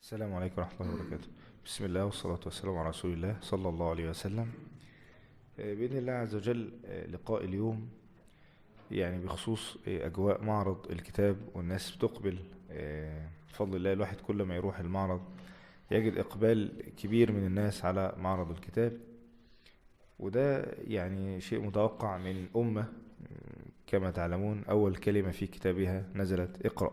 السلام عليكم ورحمة الله وبركاته بسم الله والصلاة والسلام على رسول الله صلى الله عليه وسلم آه، بإذن الله عز وجل آه، لقاء اليوم يعني بخصوص آه، أجواء معرض الكتاب والناس بتقبل آه، بفضل الله الواحد كل ما يروح المعرض يجد إقبال كبير من الناس على معرض الكتاب وده يعني شيء متوقع من أمة كما تعلمون أول كلمة في كتابها نزلت اقرأ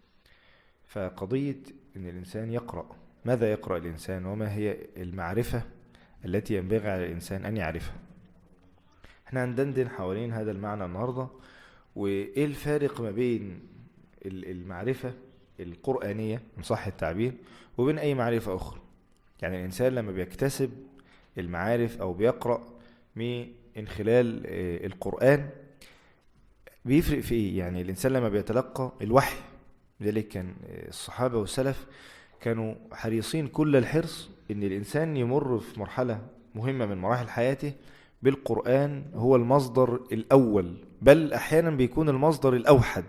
فقضية أن الإنسان يقرأ ماذا يقرأ الإنسان وما هي المعرفة التي ينبغي على الإنسان أن يعرفها احنا هندندن حوالين هذا المعنى النهاردة وإيه الفارق ما بين ال- المعرفة القرآنية إن صح التعبير وبين أي معرفة أخرى يعني الإنسان لما بيكتسب المعارف أو بيقرأ من خلال آه، القرآن بيفرق في ايه يعني الانسان لما بيتلقى الوحي لذلك كان الصحابه والسلف كانوا حريصين كل الحرص ان الانسان يمر في مرحله مهمه من مراحل حياته بالقران هو المصدر الاول بل احيانا بيكون المصدر الاوحد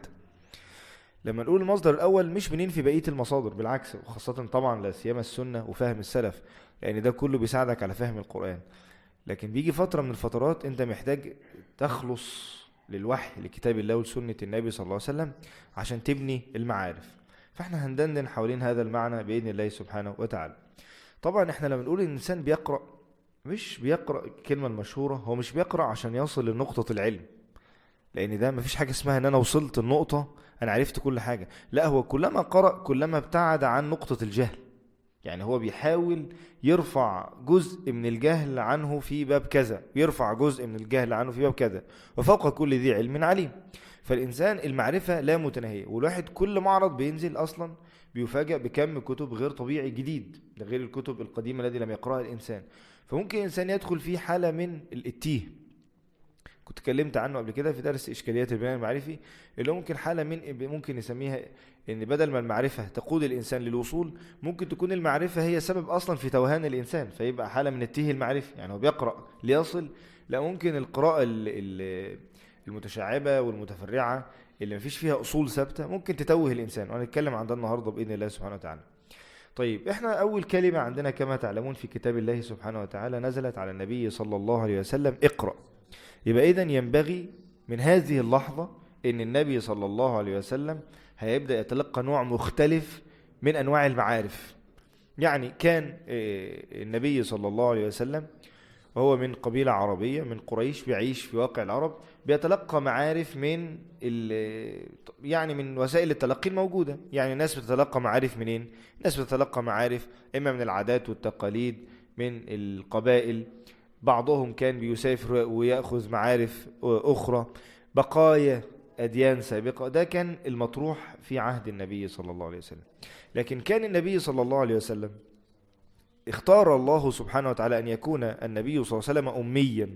لما نقول المصدر الاول مش بننفي بقيه المصادر بالعكس وخاصه طبعا لا سيما السنه وفهم السلف لان ده كله بيساعدك على فهم القران لكن بيجي فتره من الفترات انت محتاج تخلص للوحي لكتاب الله ولسنة النبي صلى الله عليه وسلم عشان تبني المعارف فاحنا هندندن حوالين هذا المعنى بإذن الله سبحانه وتعالى طبعا احنا لما نقول الإنسان بيقرأ مش بيقرأ الكلمة المشهورة هو مش بيقرأ عشان يصل لنقطة العلم لأن ده مفيش حاجة اسمها إن أنا وصلت النقطة أنا عرفت كل حاجة لا هو كلما قرأ كلما ابتعد عن نقطة الجهل يعني هو بيحاول يرفع جزء من الجهل عنه في باب كذا يرفع جزء من الجهل عنه في باب كذا وفوق كل ذي علم عليم فالإنسان المعرفة لا متناهية والواحد كل معرض بينزل أصلا بيفاجأ بكم كتب غير طبيعي جديد ده غير الكتب القديمة التي لم يقرأها الإنسان فممكن الإنسان يدخل في حالة من الاتيه كنت اتكلمت عنه قبل كده في درس إشكاليات البناء المعرفي اللي هو ممكن حالة من ممكن نسميها إن بدل ما المعرفة تقود الإنسان للوصول ممكن تكون المعرفة هي سبب أصلا في توهان الإنسان فيبقى حالة من التيه المعرفي يعني هو بيقرأ ليصل لا ممكن القراءة ال- ال- المتشعبة والمتفرعة اللي مفيش فيها أصول ثابتة ممكن تتوه الإنسان وهنتكلم عن ده النهاردة بإذن الله سبحانه وتعالى طيب احنا أول كلمة عندنا كما تعلمون في كتاب الله سبحانه وتعالى نزلت على النبي صلى الله عليه وسلم اقرأ يبقى إذن ينبغي من هذه اللحظة إن النبي صلى الله عليه وسلم هيبدأ يتلقى نوع مختلف من أنواع المعارف يعني كان آه، النبي صلى الله عليه وسلم وهو من قبيلة عربية من قريش بيعيش في واقع العرب بيتلقى معارف من ال- يعني من وسائل التلقي الموجودة يعني الناس بتتلقى معارف منين؟ الناس بتتلقى معارف إما من العادات والتقاليد من القبائل بعضهم كان بيسافر ويأخذ معارف أخرى بقايا أديان سابقة ده كان المطروح في عهد النبي صلى الله عليه وسلم لكن كان النبي صلى الله عليه وسلم اختار الله سبحانه وتعالى أن يكون النبي صلى الله عليه وسلم أميا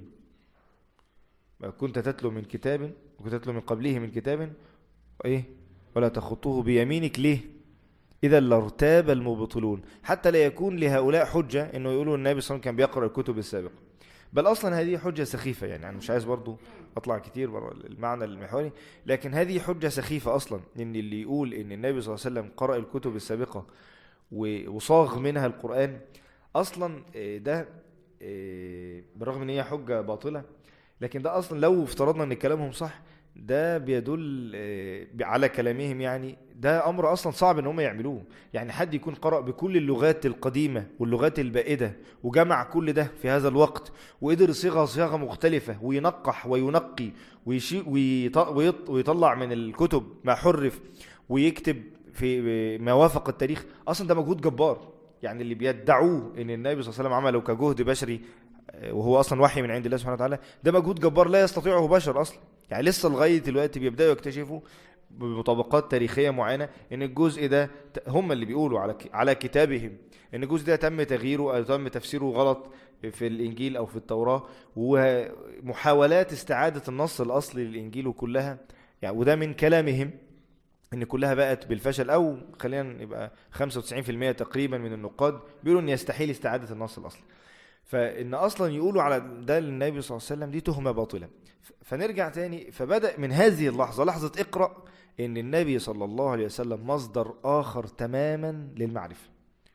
ما كنت تتلو من كتاب وكنت تتلو من قبله من كتاب إيه ولا تخطوه بيمينك ليه إذا لارتاب المبطلون حتى لا يكون لهؤلاء حجة إنه يقولوا النبي صلى الله عليه وسلم كان بيقرأ الكتب السابقة بل أصلا هذه حجة سخيفة يعني أنا مش عايز برضو أطلع كتير بره المعنى المحوري لكن هذه حجة سخيفة أصلا إن اللي يقول إن النبي صلى الله عليه وسلم قرأ الكتب السابقة و- وصاغ منها القرآن أصلا آه، ده آه، بالرغم إن هي حجة باطلة لكن ده أصلا لو افترضنا إن كلامهم صح ده بيدل آه، على كلامهم يعني ده أمر أصلا صعب إن هم يعملوه يعني حد يكون قرأ بكل اللغات القديمة واللغات البائدة وجمع كل ده في هذا الوقت وقدر يصيغها صياغة مختلفة وينقح وينقي ويشي ويط- ويط- ويطلع من الكتب ما حرف ويكتب في ما وافق التاريخ اصلا ده مجهود جبار يعني اللي بيدعوه ان النبي صلى الله عليه وسلم عمله كجهد بشري آه، وهو اصلا وحي من عند الله سبحانه وتعالى ده مجهود جبار لا يستطيعه بشر اصلا يعني لسه لغايه دلوقتي بيبداوا يكتشفوا بمطابقات تاريخيه معينه ان الجزء ده ت- هم اللي بيقولوا على ك- على كتابهم ان الجزء ده تم تغييره او تم تفسيره غلط في الانجيل او في التوراه ومحاولات استعاده النص الاصلي للانجيل كلها يعني وده من كلامهم ان كلها بقت بالفشل او خلينا يبقى 95% تقريبا من النقاد بيقولوا ان يستحيل استعاده النص الاصلي فان اصلا يقولوا على ده للنبي صلى الله عليه وسلم دي تهمه باطله ف- فنرجع تاني فبدا من هذه اللحظه لحظه اقرا ان النبي صلى الله عليه وسلم مصدر اخر تماما للمعرفه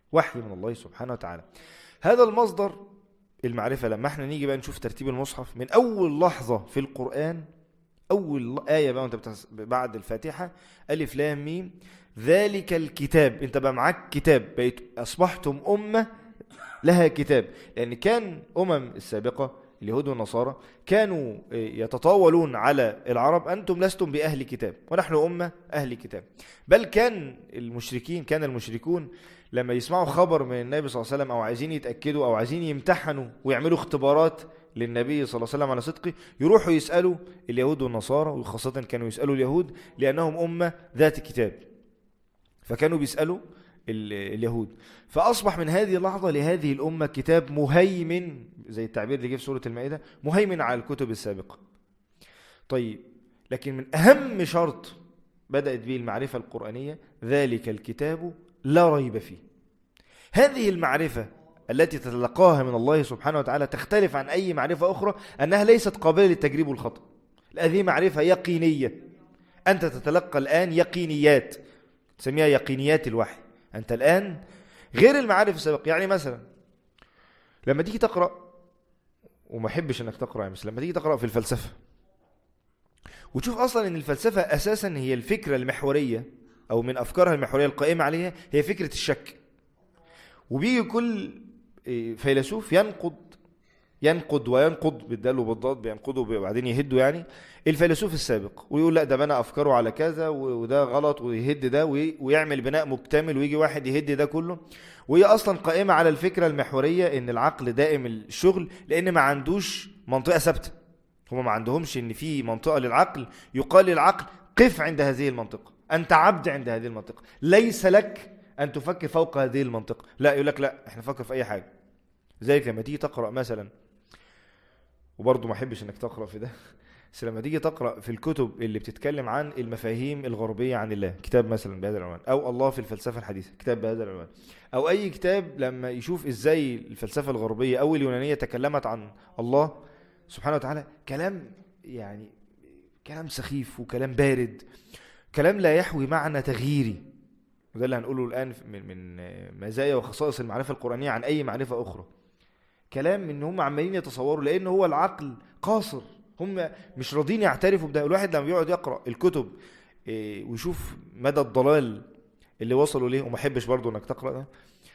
وحي من الله سبحانه وتعالى هذا المصدر المعرفة لما احنا نيجي بقى نشوف ترتيب المصحف من أول لحظة في القرآن أول آية بقى وانت بتس... بعد الفاتحة ألف لام ميم ذلك الكتاب انت بقى معاك كتاب بقيت أصبحتم أمة لها كتاب لأن كان أمم السابقة اليهود والنصارى كانوا يتطاولون على العرب أنتم لستم بأهل كتاب ونحن أمة أهل كتاب بل كان المشركين كان المشركون لما يسمعوا خبر من النبي صلى الله عليه وسلم أو عايزين يتأكدوا أو عايزين يمتحنوا ويعملوا اختبارات للنبي صلى الله عليه وسلم على صدقه يروحوا يسألوا اليهود والنصارى وخاصة كانوا يسألوا اليهود لأنهم أمة ذات كتاب فكانوا بيسألوا اليهود فأصبح من هذه اللحظة لهذه الأمة كتاب مهيمن زي التعبير اللي جه في سورة المائدة مهيمن على الكتب السابقة طيب لكن من أهم شرط بدأت به المعرفة القرآنية ذلك الكتاب لا ريب فيه هذه المعرفة التي تتلقاها من الله سبحانه وتعالى تختلف عن أي معرفة أخرى أنها ليست قابلة للتجريب والخطأ هذه معرفة يقينية أنت تتلقى الآن يقينيات تسميها يقينيات الوحي أنت الآن غير المعارف السابقة يعني مثلا لما تيجي تقرأ وما احبش انك تقرأ يعني مثلا لما تيجي تقرأ في الفلسفة وتشوف أصلا أن الفلسفة أساسا هي الفكرة المحورية أو من أفكارها المحورية القائمة عليها هي فكرة الشك وبيجي كل فيلسوف ينقض ينقد وينقض بالدال وبالضاد بينقضوا وبعدين يهدوا يعني الفيلسوف السابق ويقول لا ده بنى افكاره على كذا وده غلط ويهد ده ويعمل بناء مكتمل ويجي واحد يهد ده كله وهي اصلا قائمه على الفكره المحوريه ان العقل دائم الشغل لان ما عندوش منطقه ثابته هم ما عندهمش ان في منطقه للعقل يقال للعقل قف عند هذه المنطقه انت عبد عند هذه المنطقه ليس لك ان تفكر فوق هذه المنطقه لا يقول لك لا احنا نفكر في اي حاجه زي لما تيجي تقرا مثلا وبرضه ما احبش انك تقرا في ده بس لما تيجي تقرا في الكتب اللي بتتكلم عن المفاهيم الغربيه عن الله كتاب مثلا بهذا العنوان او الله في الفلسفه الحديثه كتاب بهذا العنوان او اي كتاب لما يشوف ازاي الفلسفه الغربيه او اليونانيه تكلمت عن الله سبحانه وتعالى كلام يعني كلام سخيف وكلام بارد كلام لا يحوي معنى تغييري وده اللي هنقوله الان من من مزايا وخصائص المعرفه القرانيه عن اي معرفه اخرى كلام ان هم عمالين يتصوروا لان هو العقل قاصر هم مش راضيين يعترفوا بده الواحد لما بيقعد يقرا الكتب إيه، ويشوف مدى الضلال اللي وصلوا ليه وما احبش برضه انك تقرا ده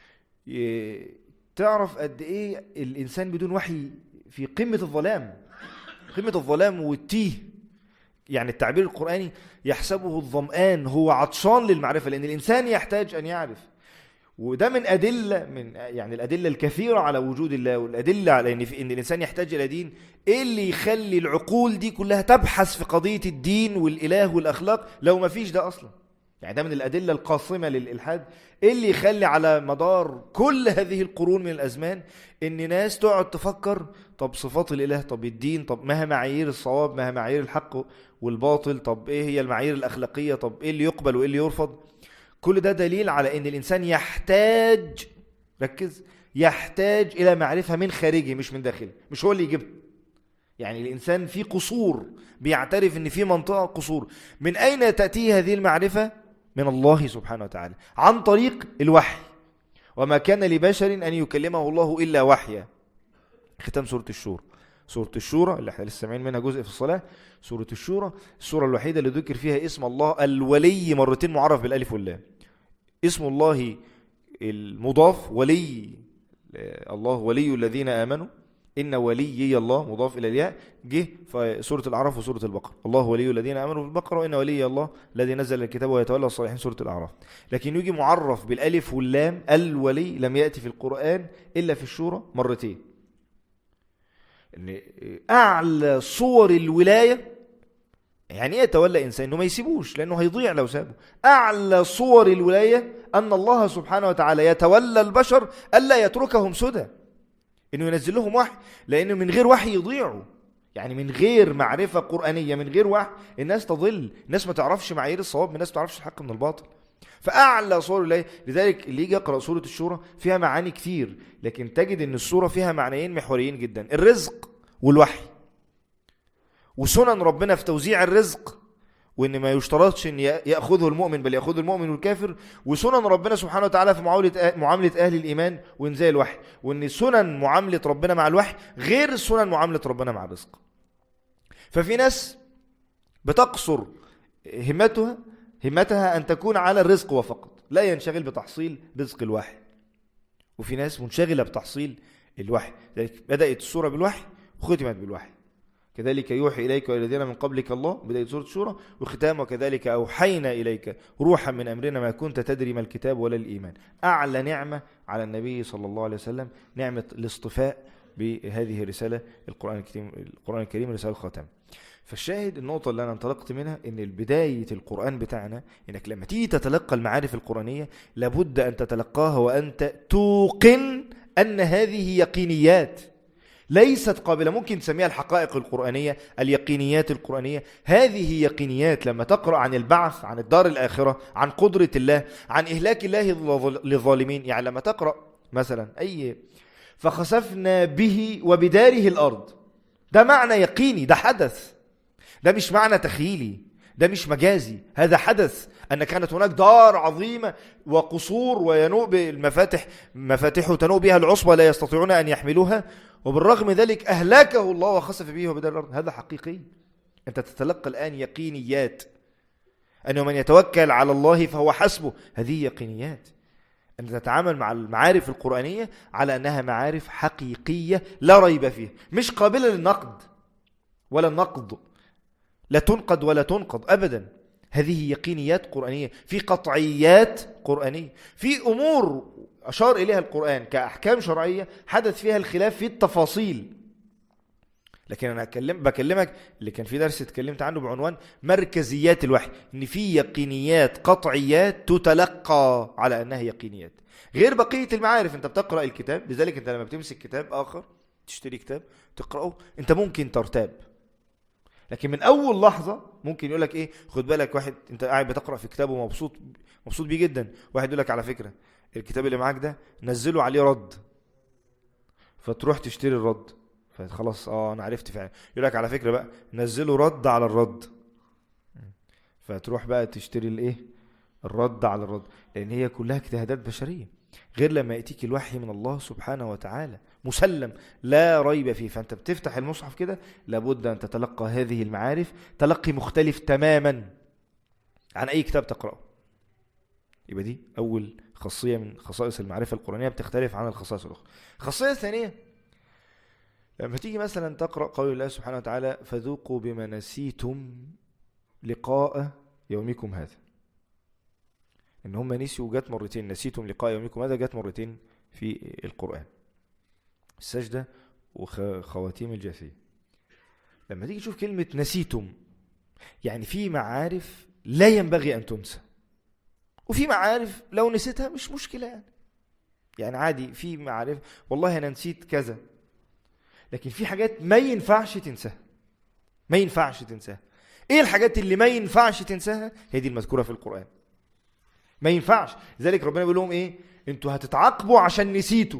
إيه، تعرف قد ايه الانسان بدون وحي في قمه الظلام قمه الظلام والتيه يعني التعبير القراني يحسبه الظمآن هو عطشان للمعرفه لان الانسان يحتاج ان يعرف وده من أدلة من يعني الأدلة الكثيرة على وجود الله والأدلة على إن, في إن الإنسان يحتاج إلى دين إيه اللي يخلي العقول دي كلها تبحث في قضية الدين والإله والأخلاق لو ما فيش ده أصلا يعني ده من الأدلة القاصمة للإلحاد إيه اللي يخلي على مدار كل هذه القرون من الأزمان إن ناس تقعد تفكر طب صفات الإله طب الدين طب ما هي معايير الصواب ما هي معايير الحق والباطل طب إيه هي المعايير الأخلاقية طب إيه اللي يقبل وإيه اللي يرفض كل ده دليل على ان الانسان يحتاج ركز يحتاج الى معرفه من خارجه مش من داخله مش هو اللي يجيبها يعني الانسان في قصور بيعترف ان في منطقه قصور من اين تاتي هذه المعرفه من الله سبحانه وتعالى عن طريق الوحي وما كان لبشر ان يكلمه الله الا وحيا ختام سوره الشورى سورة الشورى اللي احنا لسه سامعين منها جزء في الصلاة سورة الشورى السورة الوحيدة اللي ذكر فيها اسم الله الولي مرتين معرف بالالف واللام اسم الله المضاف ولي الله ولي الذين آمنوا إن وليي الله مضاف إلى الياء جه في سورة الأعراف وسورة البقرة الله ولي الذين آمنوا في البقرة وإن ولي الله الذي نزل الكتاب ويتولى الصالحين سورة الأعراف لكن يجي معرف بالألف واللام الولي لم يأتي في القرآن إلا في الشورى مرتين إن أعلى صور الولاية يعني ايه يتولى انسان انه ما يسيبوش لانه هيضيع لو سابه اعلى صور الولايه ان الله سبحانه وتعالى يتولى البشر الا يتركهم سدى انه ينزل لهم وحي لانه من غير وحي يضيعوا يعني من غير معرفه قرانيه من غير وحي الناس تضل الناس ما تعرفش معايير الصواب الناس ما تعرفش الحق من الباطل فاعلى صور الولايه لذلك اللي يجي يقرا سوره الشورى فيها معاني كتير لكن تجد ان السوره فيها معنيين محوريين جدا الرزق والوحي وسنن ربنا في توزيع الرزق وان ما يشترطش ان ياخذه المؤمن بل ياخذه المؤمن والكافر وسنن ربنا سبحانه وتعالى في معامله معامله اهل الايمان وانزال الوحي وان سنن معامله ربنا مع الوحي غير سنن معامله ربنا مع الرزق ففي ناس بتقصر همتها همتها ان تكون على الرزق وفقط لا ينشغل بتحصيل رزق الوحي وفي ناس منشغله بتحصيل الوحي ذلك بدات السوره بالوحي وختمت بالوحي كذلك يوحي إليك والذين من قبلك الله بداية سورة الشورى وختام وكذلك أوحينا إليك روحا من أمرنا ما كنت تدري ما الكتاب ولا الإيمان أعلى نعمة على النبي صلى الله عليه وسلم نعمة الاصطفاء بهذه الرسالة القرآن الكريم, القرآن الكريم رسالة الخاتم فالشاهد النقطة اللي أنا انطلقت منها إن البداية القرآن بتاعنا إنك لما تيجي تتلقى المعارف القرآنية لابد أن تتلقاها وأنت توقن أن هذه يقينيات ليست قابلة ممكن تسميها الحقائق القرآنية اليقينيات القرآنية هذه يقينيات لما تقرأ عن البعث عن الدار الآخرة عن قدرة الله عن إهلاك الله للظالمين يعني لما تقرأ مثلا أي فخسفنا به وبداره الأرض ده معنى يقيني ده حدث ده مش معنى تخيلي ده مش مجازي هذا حدث أن كانت هناك دار عظيمة وقصور وينوء بالمفاتح مفاتحه تنوء بها العصبة لا يستطيعون أن يحملوها وبالرغم ذلك أهلكه الله وخسف به وبدار الأرض هذا حقيقي أنت تتلقى الآن يقينيات أنه من يتوكل على الله فهو حسبه هذه يقينيات أن تتعامل مع المعارف القرآنية على أنها معارف حقيقية لا ريب فيها مش قابلة للنقد ولا النقد لا تنقد ولا تنقض أبدا هذه يقينيات قرآنية في قطعيات قرآنية في أمور أشار إليها القرآن كأحكام شرعية حدث فيها الخلاف في التفاصيل لكن أنا أكلم بكلمك اللي كان في درس اتكلمت عنه بعنوان مركزيات الوحي إن في يقينيات قطعيات تتلقى على أنها يقينيات غير بقية المعارف أنت بتقرأ الكتاب لذلك أنت لما بتمسك كتاب آخر تشتري كتاب تقرأه أنت ممكن ترتاب لكن من اول لحظه ممكن يقول لك ايه خد بالك واحد انت قاعد بتقرا في كتاب ومبسوط مبسوط بيه جدا واحد يقول لك على فكره الكتاب اللي معاك ده نزله عليه رد فتروح تشتري الرد فخلاص اه انا عرفت فعلا يقول لك على فكره بقى نزله رد على الرد فتروح بقى تشتري الايه الرد على الرد لان هي كلها اجتهادات بشريه غير لما يأتيك الوحي من الله سبحانه وتعالى مسلم لا ريب فيه فأنت بتفتح المصحف كده لابد أن تتلقى هذه المعارف تلقي مختلف تماما عن أي كتاب تقرأه يبقى دي أول خاصية من خصائص المعرفة القرآنية بتختلف عن الخصائص الأخرى الخاصية الثانية لما تيجي مثلا تقرأ قول الله سبحانه وتعالى فذوقوا بما نسيتم لقاء يومكم هذا ان هم نسيوا جت مرتين نسيتم لقاء يومكم هذا جت مرتين في القرآن السجدة وخواتيم الجاثية لما تيجي تشوف كلمة نسيتم يعني في معارف لا ينبغي أن تنسى وفي معارف لو نسيتها مش مشكلة يعني يعني عادي في معارف والله أنا نسيت كذا لكن في حاجات ما ينفعش تنساها ما ينفعش تنساها ايه الحاجات اللي ما ينفعش تنساها هي دي المذكورة في القرآن ما ينفعش لذلك ربنا بيقول لهم ايه انتوا هتتعاقبوا عشان نسيتوا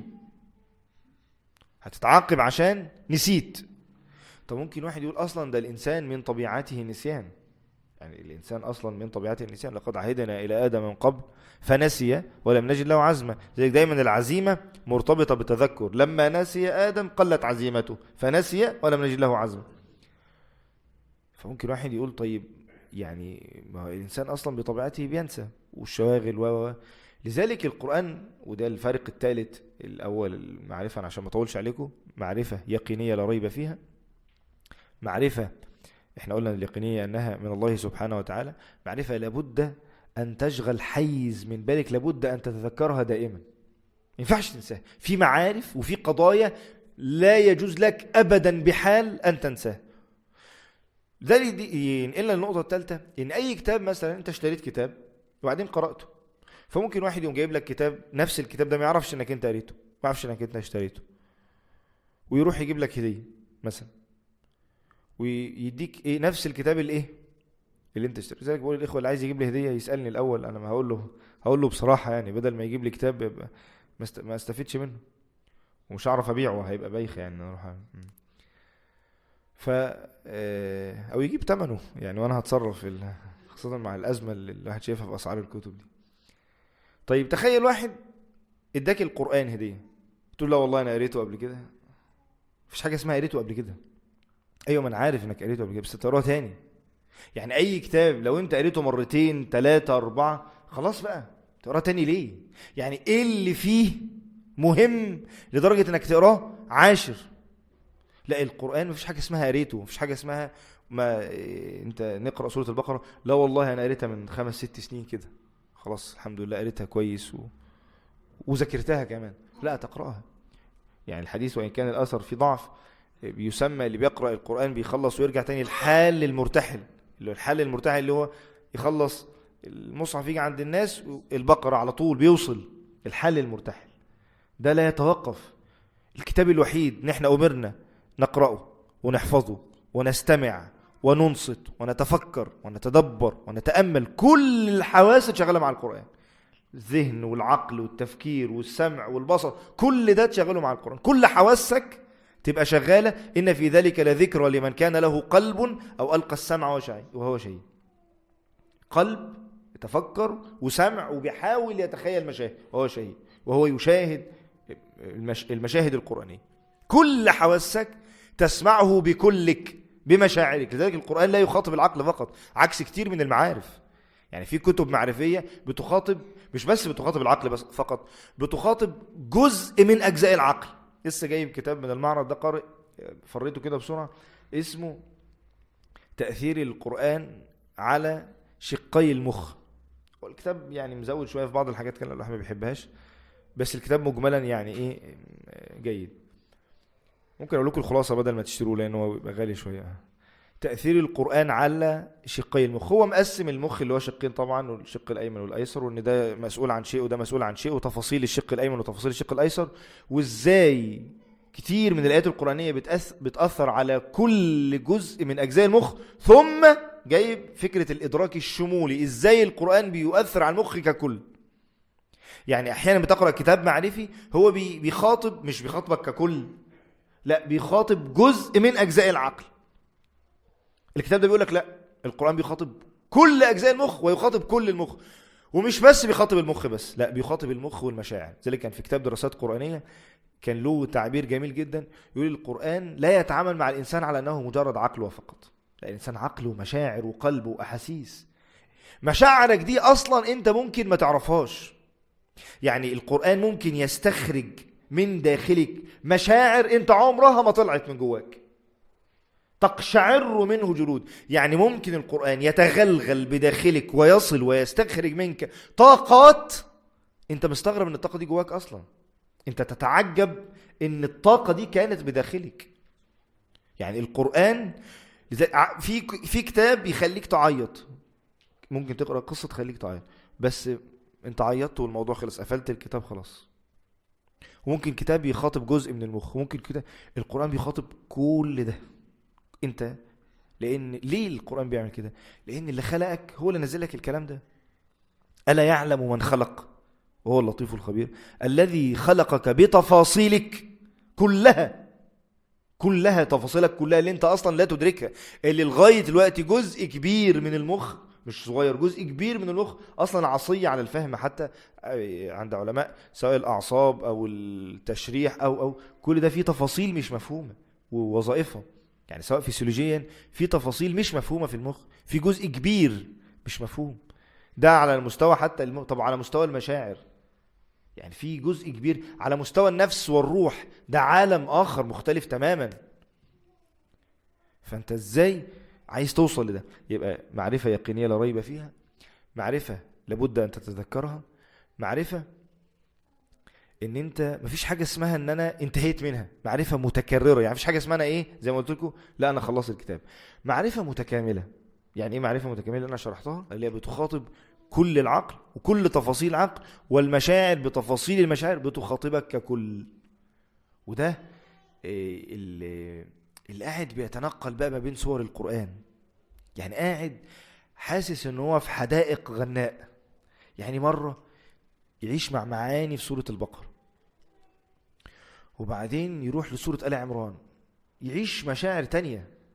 هتتعاقب عشان نسيت طب ممكن واحد يقول اصلا ده الانسان من طبيعته النسيان يعني الانسان اصلا من طبيعته النسيان لقد عهدنا الى ادم من قبل فنسي ولم نجد له عزمه لذلك دايما العزيمه مرتبطه بالتذكر لما نسي ادم قلت عزيمته فنسي ولم نجد له عزمه فممكن واحد يقول طيب يعني ما هو الانسان اصلا بطبيعته بينسى والشواغل و لذلك القرآن وده الفارق الثالث الأول المعرفة عشان ما أطولش عليكم معرفة يقينية لا ريب فيها معرفة احنا قلنا اليقينية أنها من الله سبحانه وتعالى معرفة لابد أن تشغل حيز من بالك لابد أن تتذكرها دائما ما ينفعش تنساها في معارف وفي قضايا لا يجوز لك أبدا بحال أن تنساها ذلك ينقلنا النقطة الثالثة إن أي كتاب مثلا أنت اشتريت كتاب وبعدين قرأته فممكن واحد يقوم جايب لك كتاب نفس الكتاب ده ما يعرفش انك انت قريته ما يعرفش انك انت اشتريته ويروح يجيب لك هديه مثلا ويديك ايه نفس الكتاب الايه اللي انت اشتريته لذلك بقول للاخوه اللي عايز يجيب لي هديه يسالني الاول انا ما هقول له هقول له بصراحه يعني بدل ما يجيب لي كتاب يبقى ما استفدش منه ومش هعرف ابيعه هيبقى بايخ يعني اروح ف آه، او يجيب ثمنه يعني وانا هتصرف في ال- خاصه مع الازمه اللي الواحد شايفها في اسعار الكتب دي طيب تخيل واحد اداك القران هديه تقول لا والله انا قريته قبل كده مفيش حاجه اسمها قريته قبل كده ايوه ما انا عارف انك قريته قبل كده بس تقراه تاني يعني اي كتاب لو انت قريته مرتين ثلاثة أربعة خلاص بقى تقراه تاني ليه يعني ايه اللي فيه مهم لدرجة انك تقراه عاشر لا القرآن مفيش حاجة اسمها قريته مفيش حاجة اسمها ما إيه، انت نقرأ سورة البقرة لا والله انا قريتها من خمس ست سنين كده خلاص الحمد لله قريتها كويس و... وذاكرتها كمان لا تقرأها يعني الحديث وإن كان الأثر فيه ضعف بيسمى اللي بيقرأ القرآن بيخلص ويرجع تاني الحال المرتحل اللي هو الحال المرتحل اللي هو يخلص المصحف يجي عند الناس البقرة على طول بيوصل الحل المرتحل ده لا يتوقف الكتاب الوحيد ان احنا امرنا نقرأه ونحفظه ونستمع وننصت ونتفكر ونتدبر ونتأمل كل الحواس شغالة مع القرآن الذهن والعقل والتفكير والسمع والبصر كل ده تشغله مع القرآن كل حواسك تبقى شغالة إن في ذلك لذكرى لمن كان له قلب أو ألقى السمع وهو شهيد وهو شهيد قلب يتفكر وسمع وبيحاول يتخيل مشاهد وهو شهيد وهو يشاهد المش... المشاهد القرآنية كل حواسك تسمعه بكلك بمشاعرك لذلك القرآن لا يخاطب العقل فقط عكس كتير من المعارف يعني في كتب معرفية بتخاطب مش بس بتخاطب العقل بس فقط بتخاطب جزء من أجزاء العقل لسه جايب كتاب من المعرض ده قارئ فريته كده بسرعة اسمه تأثير القرآن على شقي المخ والكتاب يعني مزود شوية في بعض الحاجات كان الواحد ما بيحبهاش بس الكتاب مجملا يعني ايه جيد ممكن اقول لكم الخلاصه بدل ما تشتروه لانه هو بيبقى غالي شويه تاثير القران على شقي المخ هو مقسم المخ اللي هو شقين طبعا والشق الايمن والايسر وان ده مسؤول عن شيء وده مسؤول عن شيء وتفاصيل الشق الايمن وتفاصيل الشق الايسر وازاي كتير من الايات القرانيه بتأث... بتاثر على كل جزء من اجزاء المخ ثم جايب فكره الادراك الشمولي ازاي القران بيؤثر على المخ ككل يعني احيانا بتقرا كتاب معرفي هو بي- بيخاطب مش بيخاطبك ككل لا بيخاطب جزء من اجزاء العقل الكتاب ده بيقول لك لا القران بيخاطب كل اجزاء المخ ويخاطب كل المخ ومش بس بيخاطب المخ بس لا بيخاطب المخ والمشاعر ذلك كان في كتاب دراسات قرانيه كان له تعبير جميل جدا يقول القران لا يتعامل مع الانسان على انه مجرد عقل فقط لا الانسان عقل ومشاعر وقلب واحاسيس مشاعرك دي اصلا انت ممكن ما تعرفهاش يعني القرآن ممكن يستخرج من داخلك مشاعر انت عمرها ما طلعت من جواك تقشعر منه جلود يعني ممكن القرآن يتغلغل بداخلك ويصل ويستخرج منك طاقات انت مستغرب ان الطاقة دي جواك اصلا انت تتعجب ان الطاقة دي كانت بداخلك يعني القرآن لذا- ع- في في كتاب يخليك تعيط ممكن تقرا قصه تخليك تعيط بس انت عيطت والموضوع خلص قفلت الكتاب خلاص وممكن كتاب يخاطب جزء من المخ وممكن كده القرآن بيخاطب كل ده انت لان ليه القرآن بيعمل كده لان اللي خلقك هو اللي نزل لك الكلام ده ألا يعلم من خلق وهو اللطيف الخبير الذي خلقك بتفاصيلك كلها كلها تفاصيلك كلها اللي انت اصلا لا تدركها اللي لغايه دلوقتي جزء كبير من المخ مش صغير جزء كبير من المخ اصلا عصيه على الفهم حتى عند علماء سواء الاعصاب او التشريح او او كل ده فيه تفاصيل مش مفهومه ووظائفها يعني سواء فيسيولوجيا في تفاصيل مش مفهومه في المخ في جزء كبير مش مفهوم ده على المستوى حتى الم... طب على مستوى المشاعر يعني في جزء كبير على مستوى النفس والروح ده عالم اخر مختلف تماما فانت ازاي عايز توصل لده يبقى معرفة يقينية لا ريب فيها معرفة لابد ان تتذكرها معرفة ان انت مفيش حاجة اسمها ان انا انتهيت منها معرفة متكررة يعني مفيش حاجة اسمها انا ايه زي ما قلت لكم لا انا خلصت الكتاب معرفة متكاملة يعني ايه معرفة متكاملة اللي انا شرحتها اللي هي بتخاطب كل العقل وكل تفاصيل العقل والمشاعر بتفاصيل المشاعر بتخاطبك ككل وده إيه اللي, اللي قاعد بيتنقل بقى ما بين سور القرآن يعني قاعد حاسس ان هو في حدائق غناء يعني مرة يعيش مع معاني في سورة البقرة وبعدين يروح لسورة آل عمران يعيش مشاعر تانية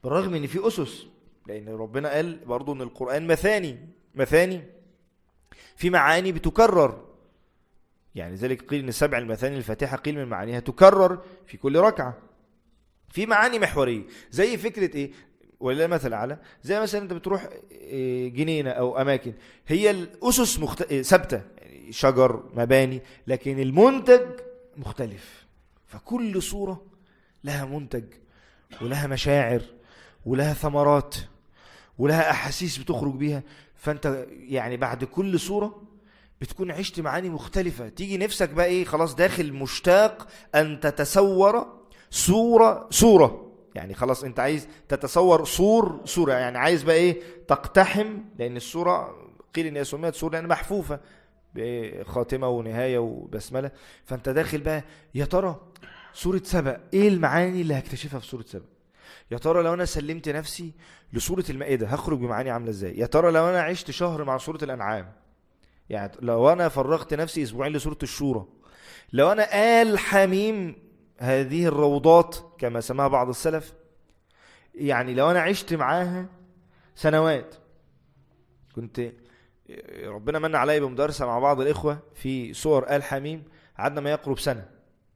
بالرغم ان في اسس لان ربنا قال برضو ان القران مثاني مثاني في معاني بتكرر يعني ذلك قيل ان سبع المثاني الفاتحه قيل من معانيها تكرر في كل ركعه في معاني محوريه زي فكره ايه ولله مثل اعلى زي مثلا انت بتروح إيه، جنينه او اماكن هي الاسس مخت... إيه، ثابته يعني شجر مباني لكن المنتج مختلف فكل صوره لها منتج ولها مشاعر ولها ثمرات ولها احاسيس بتخرج بيها فانت يعني بعد كل صوره بتكون عشت معاني مختلفه تيجي نفسك بقى ايه خلاص داخل مشتاق ان تتصور صوره صوره يعني خلاص انت عايز تتصور صور صوره يعني عايز بقى ايه تقتحم لان الصوره قيل ان هي سميت صوره لان محفوفه بخاتمه ونهايه وبسمله فانت داخل بقى يا ترى سوره سبأ ايه المعاني اللي هكتشفها في سوره سبأ يا ترى لو انا سلمت نفسي لسوره المائده هخرج بمعاني عامله ازاي يا ترى لو انا عشت شهر مع سوره الانعام يعني لو انا فرغت نفسي اسبوعين لسوره الشورى لو انا آل حميم هذه الروضات كما سماها بعض السلف يعني لو انا عشت معاها سنوات كنت ربنا من علي بمدرسة مع بعض الإخوة في صور آل حميم قعدنا ما يقرب سنة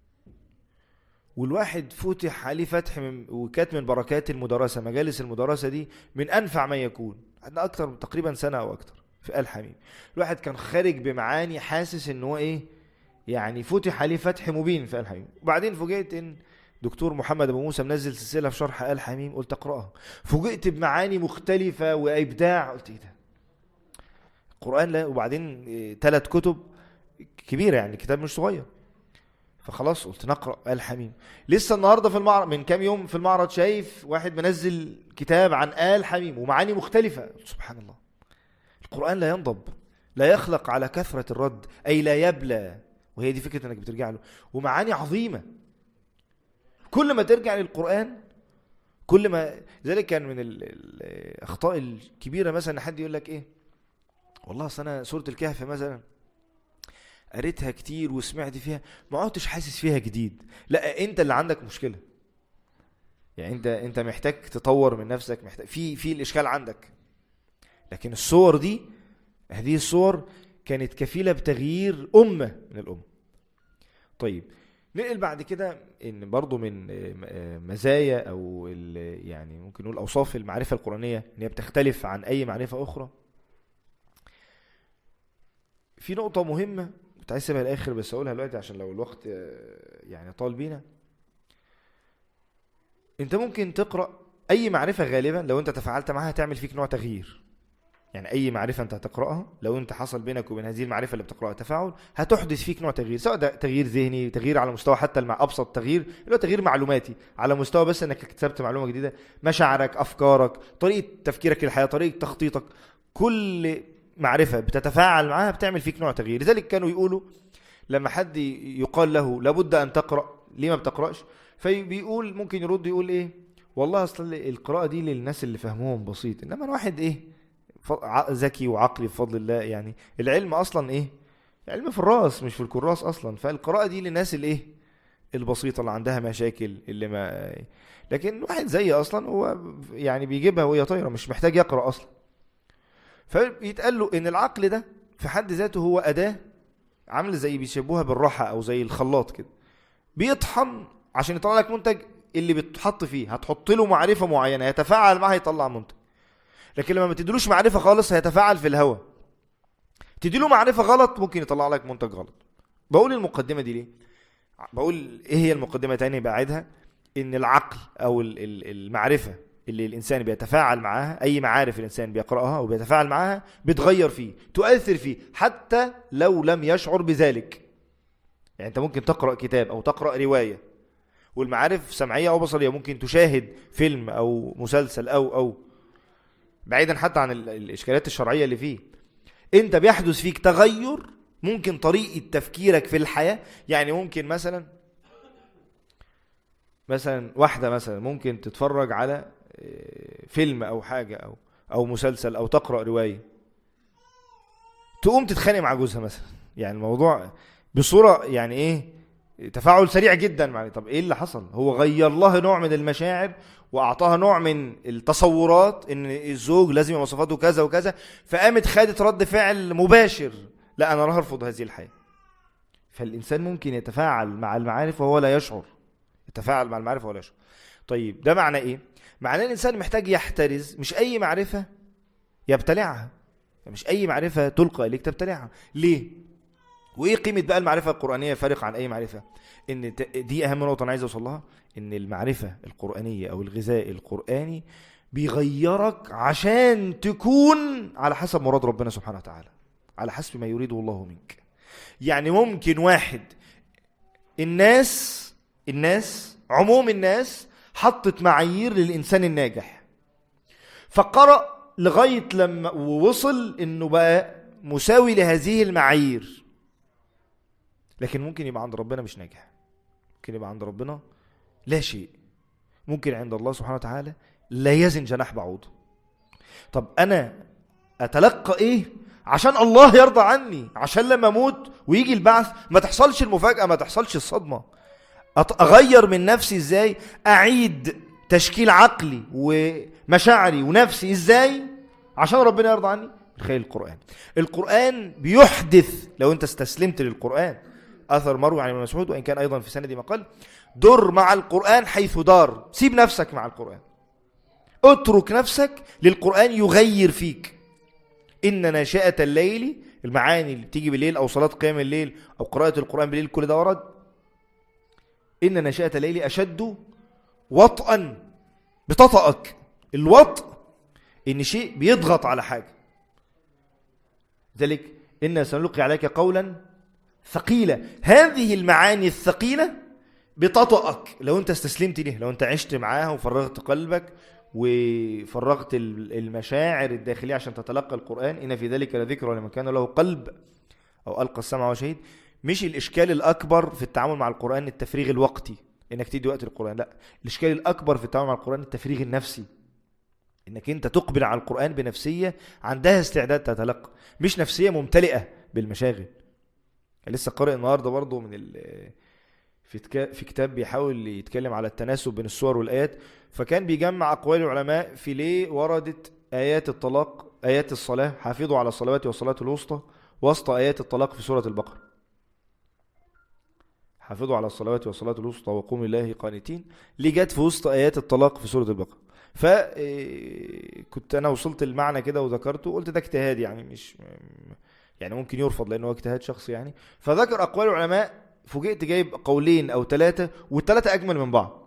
والواحد فتح عليه فتح من وكانت من بركات المدرسة مجالس المدرسة دي من أنفع ما يكون قعدنا أكتر تقريبا سنة أو أكتر في آل حميم الواحد كان خارج بمعاني حاسس إن هو إيه يعني فتح عليه فتح مبين في آل حميم وبعدين فوجئت إن دكتور محمد ابو موسى منزل سلسله في شرح ال حميم قلت اقراها فوجئت بمعاني مختلفه وابداع قلت ايه ده القران لا وبعدين ثلاث كتب كبيره يعني كتاب مش صغير فخلاص قلت نقرا ال حميم لسه النهارده في المعرض من كام يوم في المعرض شايف واحد منزل كتاب عن ال حميم ومعاني مختلفه سبحان الله القران لا ينضب لا يخلق على كثره الرد اي لا يبلى وهي دي فكره انك بترجع له ومعاني عظيمه كل ما ترجع للقرآن كل ما ذلك كان من الأخطاء الكبيرة مثلا حد يقول لك إيه والله أصل أنا سورة الكهف مثلا قريتها كتير وسمعت فيها ما عدتش حاسس فيها جديد لا انت اللي عندك مشكله يعني انت انت محتاج تطور من نفسك محتاج في في الاشكال عندك لكن الصور دي هذه الصور كانت كفيله بتغيير امه من الامه طيب ننقل بعد كده ان برضو من مزايا او يعني ممكن نقول اوصاف المعرفه القرانيه ان هي بتختلف عن اي معرفه اخرى في نقطه مهمه كنت عايز اسيبها الاخر بس اقولها دلوقتي عشان لو الوقت يعني طال بينا انت ممكن تقرا اي معرفه غالبا لو انت تفاعلت معاها تعمل فيك نوع تغيير يعني اي معرفه انت هتقراها لو انت حصل بينك وبين هذه المعرفه اللي بتقراها تفاعل هتحدث فيك نوع تغيير سواء ده تغيير ذهني تغيير على مستوى حتى مع ابسط تغيير اللي هو تغيير معلوماتي على مستوى بس انك اكتسبت معلومه جديده مشاعرك افكارك طريقه تفكيرك للحياه طريقه تخطيطك كل معرفه بتتفاعل معاها بتعمل فيك نوع تغيير لذلك كانوا يقولوا لما حد يقال له لابد ان تقرا ليه ما بتقراش فبيقول ممكن يرد يقول ايه والله اصل القراءه دي للناس اللي فهمهم بسيط انما الواحد ايه ذكي وعقلي بفضل الله يعني العلم اصلا ايه العلم في الراس مش في الكراس اصلا فالقراءه دي للناس الايه البسيطه اللي عندها مشاكل اللي ما لكن واحد زي اصلا هو يعني بيجيبها وهي طايره مش محتاج يقرا اصلا فيتقال له ان العقل ده في حد ذاته هو اداه عامل زي بيشبهوها بالراحه او زي الخلاط كده بيطحن عشان يطلع لك منتج اللي بتحط فيه هتحط له معرفه معينه يتفاعل معها يطلع منتج لكن لما ما تديلوش معرفه خالص هيتفاعل في الهواء تديله معرفه غلط ممكن يطلع لك منتج غلط بقول المقدمه دي ليه بقول ايه هي المقدمه تاني بعيدها ان العقل او المعرفه اللي الانسان بيتفاعل معاها اي معارف الانسان بيقراها وبيتفاعل معاها بتغير فيه تؤثر فيه حتى لو لم يشعر بذلك يعني انت ممكن تقرا كتاب او تقرا روايه والمعارف سمعيه او بصريه ممكن تشاهد فيلم او مسلسل او او بعيدا حتى عن الاشكاليات الشرعيه اللي فيه انت بيحدث فيك تغير ممكن طريقه تفكيرك في الحياه يعني ممكن مثلا مثلا واحده مثلا ممكن تتفرج على آه، فيلم او حاجه او او مسلسل او تقرا روايه تقوم تتخانق مع جوزها مثلا يعني الموضوع بصوره يعني ايه تفاعل سريع جدا مع طب ايه اللي حصل هو غير لها نوع من المشاعر واعطاها نوع من التصورات ان الزوج لازم مواصفاته كذا وكذا فقامت خدت رد فعل مباشر لا انا راح ارفض هذه الحياه فالانسان ممكن يتفاعل مع المعارف وهو لا يشعر يتفاعل مع المعرفه ولا يشعر طيب ده معنى ايه معناه الانسان محتاج يحترز مش اي معرفه يبتلعها مش اي معرفه تلقى اليك تبتلعها ليه وايه قيمه بقى المعرفه القرانيه فارق عن اي معرفه ان دي اهم نقطه انا عايز اوصل لها ان المعرفه القرانيه او الغذاء القراني بيغيرك عشان تكون على حسب مراد ربنا سبحانه وتعالى على حسب ما يريده الله منك يعني ممكن واحد الناس الناس عموم الناس حطت معايير للإنسان الناجح فقرأ لغاية لما ووصل إنه بقى مساوي لهذه المعايير لكن ممكن يبقى عند ربنا مش ناجح ممكن يبقى عند ربنا لا شيء ممكن عند الله سبحانه وتعالى لا يزن جناح بعوض طب أنا أتلقى إيه عشان الله يرضى عني عشان لما أموت ويجي البعث ما تحصلش المفاجأة ما تحصلش الصدمة اغير من نفسي ازاي اعيد تشكيل عقلي ومشاعري ونفسي ازاي عشان ربنا يرضى عني من خلال القرآن القرآن بيحدث لو انت استسلمت للقرآن أثر مروي عن ابن مسعود وإن كان أيضا في سند مقال در مع القرآن حيث دار سيب نفسك مع القرآن اترك نفسك للقرآن يغير فيك إن ناشئة الليل المعاني اللي بتيجي بالليل أو صلاة قيام الليل أو قراءة القرآن بالليل كل ده ورد إن نشأة الليل أشد وطئا بتطأك الوطء إن شيء بيضغط على حاجة ذلك إن سنلقي عليك قولا ثقيلة هذه المعاني الثقيلة بتطأك لو أنت استسلمت ليه لو أنت عشت معاها وفرغت قلبك وفرغت المشاعر الداخلية عشان تتلقى القرآن إن في ذلك لذكرى لمن كان له قلب أو ألقى السمع وشهيد مش الإشكال الأكبر في التعامل مع القرآن التفريغ الوقتي إنك تدي وقت للقرآن لا الإشكال الأكبر في التعامل مع القرآن التفريغ النفسي إنك أنت تقبل على القرآن بنفسية عندها استعداد تتلقى مش نفسية ممتلئة بالمشاغل لسه قارئ النهاردة برضو من ال في في كتاب بيحاول يتكلم على التناسب بين الصور والآيات فكان بيجمع أقوال العلماء في ليه وردت آيات الطلاق آيات الصلاة حافظوا على الصلوات والصلاة الوسطى وسط آيات الطلاق في سورة البقرة حافظوا على الصلوات والصلاة الوسطى وقوموا الله قانتين ليه جت في وسط آيات الطلاق في سورة البقرة فكنت أنا وصلت المعنى كده وذكرته قلت ده اجتهاد يعني مش يعني ممكن يرفض لأنه هو اجتهاد شخصي يعني فذكر أقوال العلماء فوجئت جايب قولين أو ثلاثة والثلاثة أجمل من بعض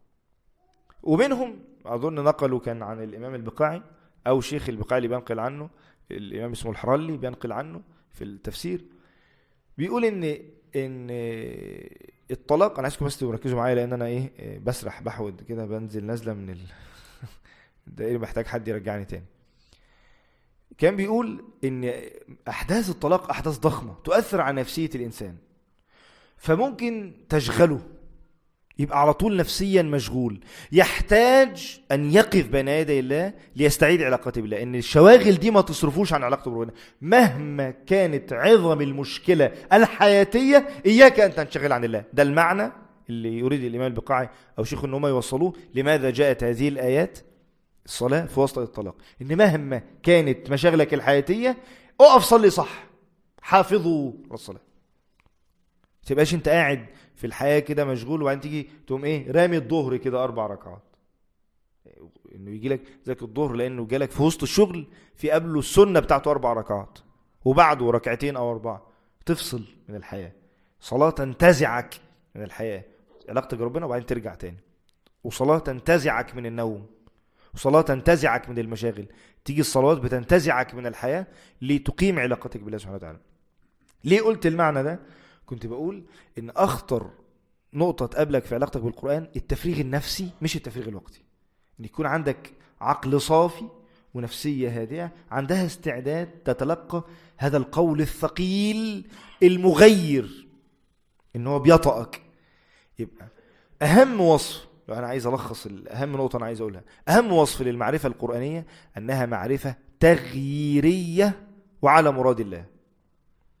ومنهم أظن نقلوا كان عن الإمام البقاعي أو شيخ البقاعي اللي بينقل عنه الإمام اسمه الحرالي بينقل عنه في التفسير بيقول إن ان الطلاق انا عايزكم بس تركزوا معايا لان انا ايه بسرح بحود كده بنزل نازله من ال... الدائري محتاج حد يرجعني تاني كان بيقول ان احداث الطلاق احداث ضخمه تؤثر على نفسيه الانسان فممكن تشغله يبقى على طول نفسيا مشغول يحتاج أن يقف بين يدي الله ليستعيد علاقته بالله إن الشواغل دي ما تصرفوش عن علاقته بربنا مهما كانت عظم المشكلة الحياتية إياك أن تنشغل عن الله ده المعنى اللي يريد الإمام البقاعي أو شيخ أن هم يوصلوه لماذا جاءت هذه الآيات الصلاة في وسط الطلاق إن مهما كانت مشاغلك الحياتية اقف صلي صح حافظوا الصلاة تبقاش انت قاعد في الحياة كده مشغول وبعدين تيجي تقوم ايه رامي الظهر كده اربع ركعات انه يجي لك زيك الظهر لانه جالك في وسط الشغل في قبله السنة بتاعته اربع ركعات وبعده ركعتين او اربعة تفصل من الحياة صلاة تنتزعك من الحياة علاقتك بربنا وبعدين ترجع تاني وصلاة تنتزعك من النوم وصلاة تنتزعك من المشاغل تيجي الصلوات بتنتزعك من الحياة لتقيم علاقتك بالله سبحانه وتعالى ليه قلت المعنى ده كنت بقول ان اخطر نقطة تقابلك في علاقتك بالقرآن التفريغ النفسي مش التفريغ الوقتي ان يكون عندك عقل صافي ونفسية هادئة عندها استعداد تتلقى هذا القول الثقيل المغير ان هو بيطأك يبقى اهم وصف لو انا عايز الخص اهم نقطة انا عايز اقولها اهم وصف للمعرفة القرآنية انها معرفة تغييرية وعلى مراد الله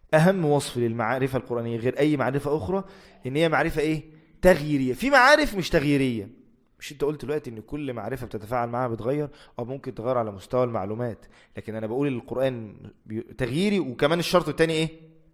اهم وصف للمعرفه القرانيه غير اي معرفه اخرى ان هي معرفه ايه تغييريه في معارف مش تغييريه مش انت قلت دلوقتي ان كل معرفه بتتفاعل معاها بتغير او ممكن تغير على مستوى المعلومات لكن انا بقول القران بي- تغييري وكمان الشرط الثاني ايه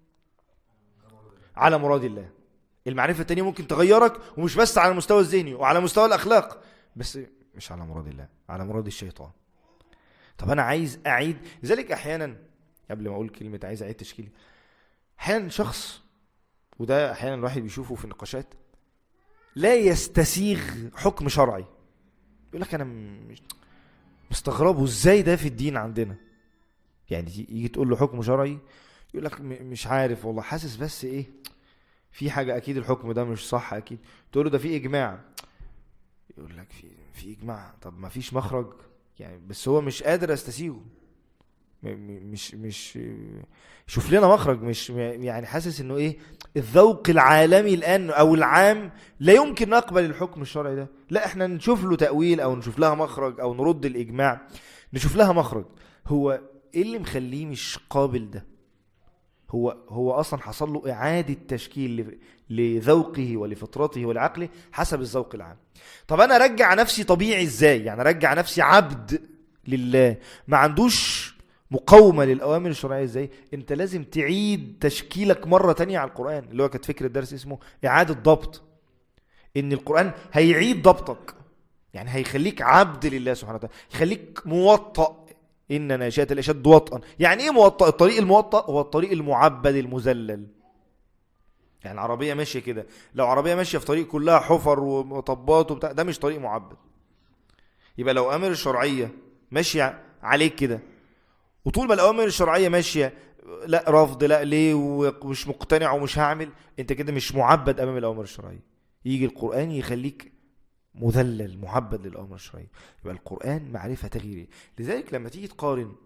على مراد الله المعرفه الثانيه ممكن تغيرك ومش بس على المستوى الذهني وعلى مستوى الاخلاق بس مش على مراد الله على مراد الشيطان طب انا عايز اعيد لذلك احيانا قبل ما اقول كلمه عايز اعيد تشكيلي احيانا شخص وده احيانا الواحد بيشوفه في النقاشات لا يستسيغ حكم شرعي يقول لك انا مش مستغربه ازاي ده في الدين عندنا يعني يجي تقول له حكم شرعي يقول لك م- مش عارف والله حاسس بس ايه في حاجه اكيد الحكم ده مش صح اكيد تقول له ده في اجماع يقول لك في في اجماع طب ما فيش مخرج يعني بس هو مش قادر يستسيغه م- م- مش مش شوف لنا مخرج مش يعني حاسس انه ايه الذوق العالمي الان او العام لا يمكن نقبل الحكم الشرعي ده لا احنا نشوف له تأويل او نشوف لها مخرج او نرد الاجماع نشوف لها مخرج هو ايه اللي مخليه مش قابل ده هو هو اصلا حصل له اعاده تشكيل ل- لذوقه ولفطرته ولعقله حسب الذوق العام طب انا ارجع نفسي طبيعي ازاي يعني ارجع نفسي عبد لله ما عندوش مقاومه للاوامر الشرعيه ازاي انت لازم تعيد تشكيلك مره تانية على القران اللي هو كانت فكره الدرس اسمه اعاده ضبط ان القران هيعيد ضبطك يعني هيخليك عبد لله سبحانه وتعالى يخليك موطأ ان ناشئه الاشد وطئا يعني ايه موطأ الطريق الموطأ هو الطريق المعبد المذلل يعني العربيه ماشيه كده لو عربيه ماشيه في طريق كلها حفر ومطبات وبتاع ده مش طريق معبد يبقى لو امر الشرعيه ماشيه عليك كده وطول ما الاوامر الشرعيه ماشيه لا رفض لا ليه ومش مقتنع ومش هعمل انت كده مش معبد امام الاوامر الشرعيه يجي القران يخليك مذلل معبد للاوامر الشرعيه يبقى القران معرفه تغييريه لذلك لما تيجي تقارن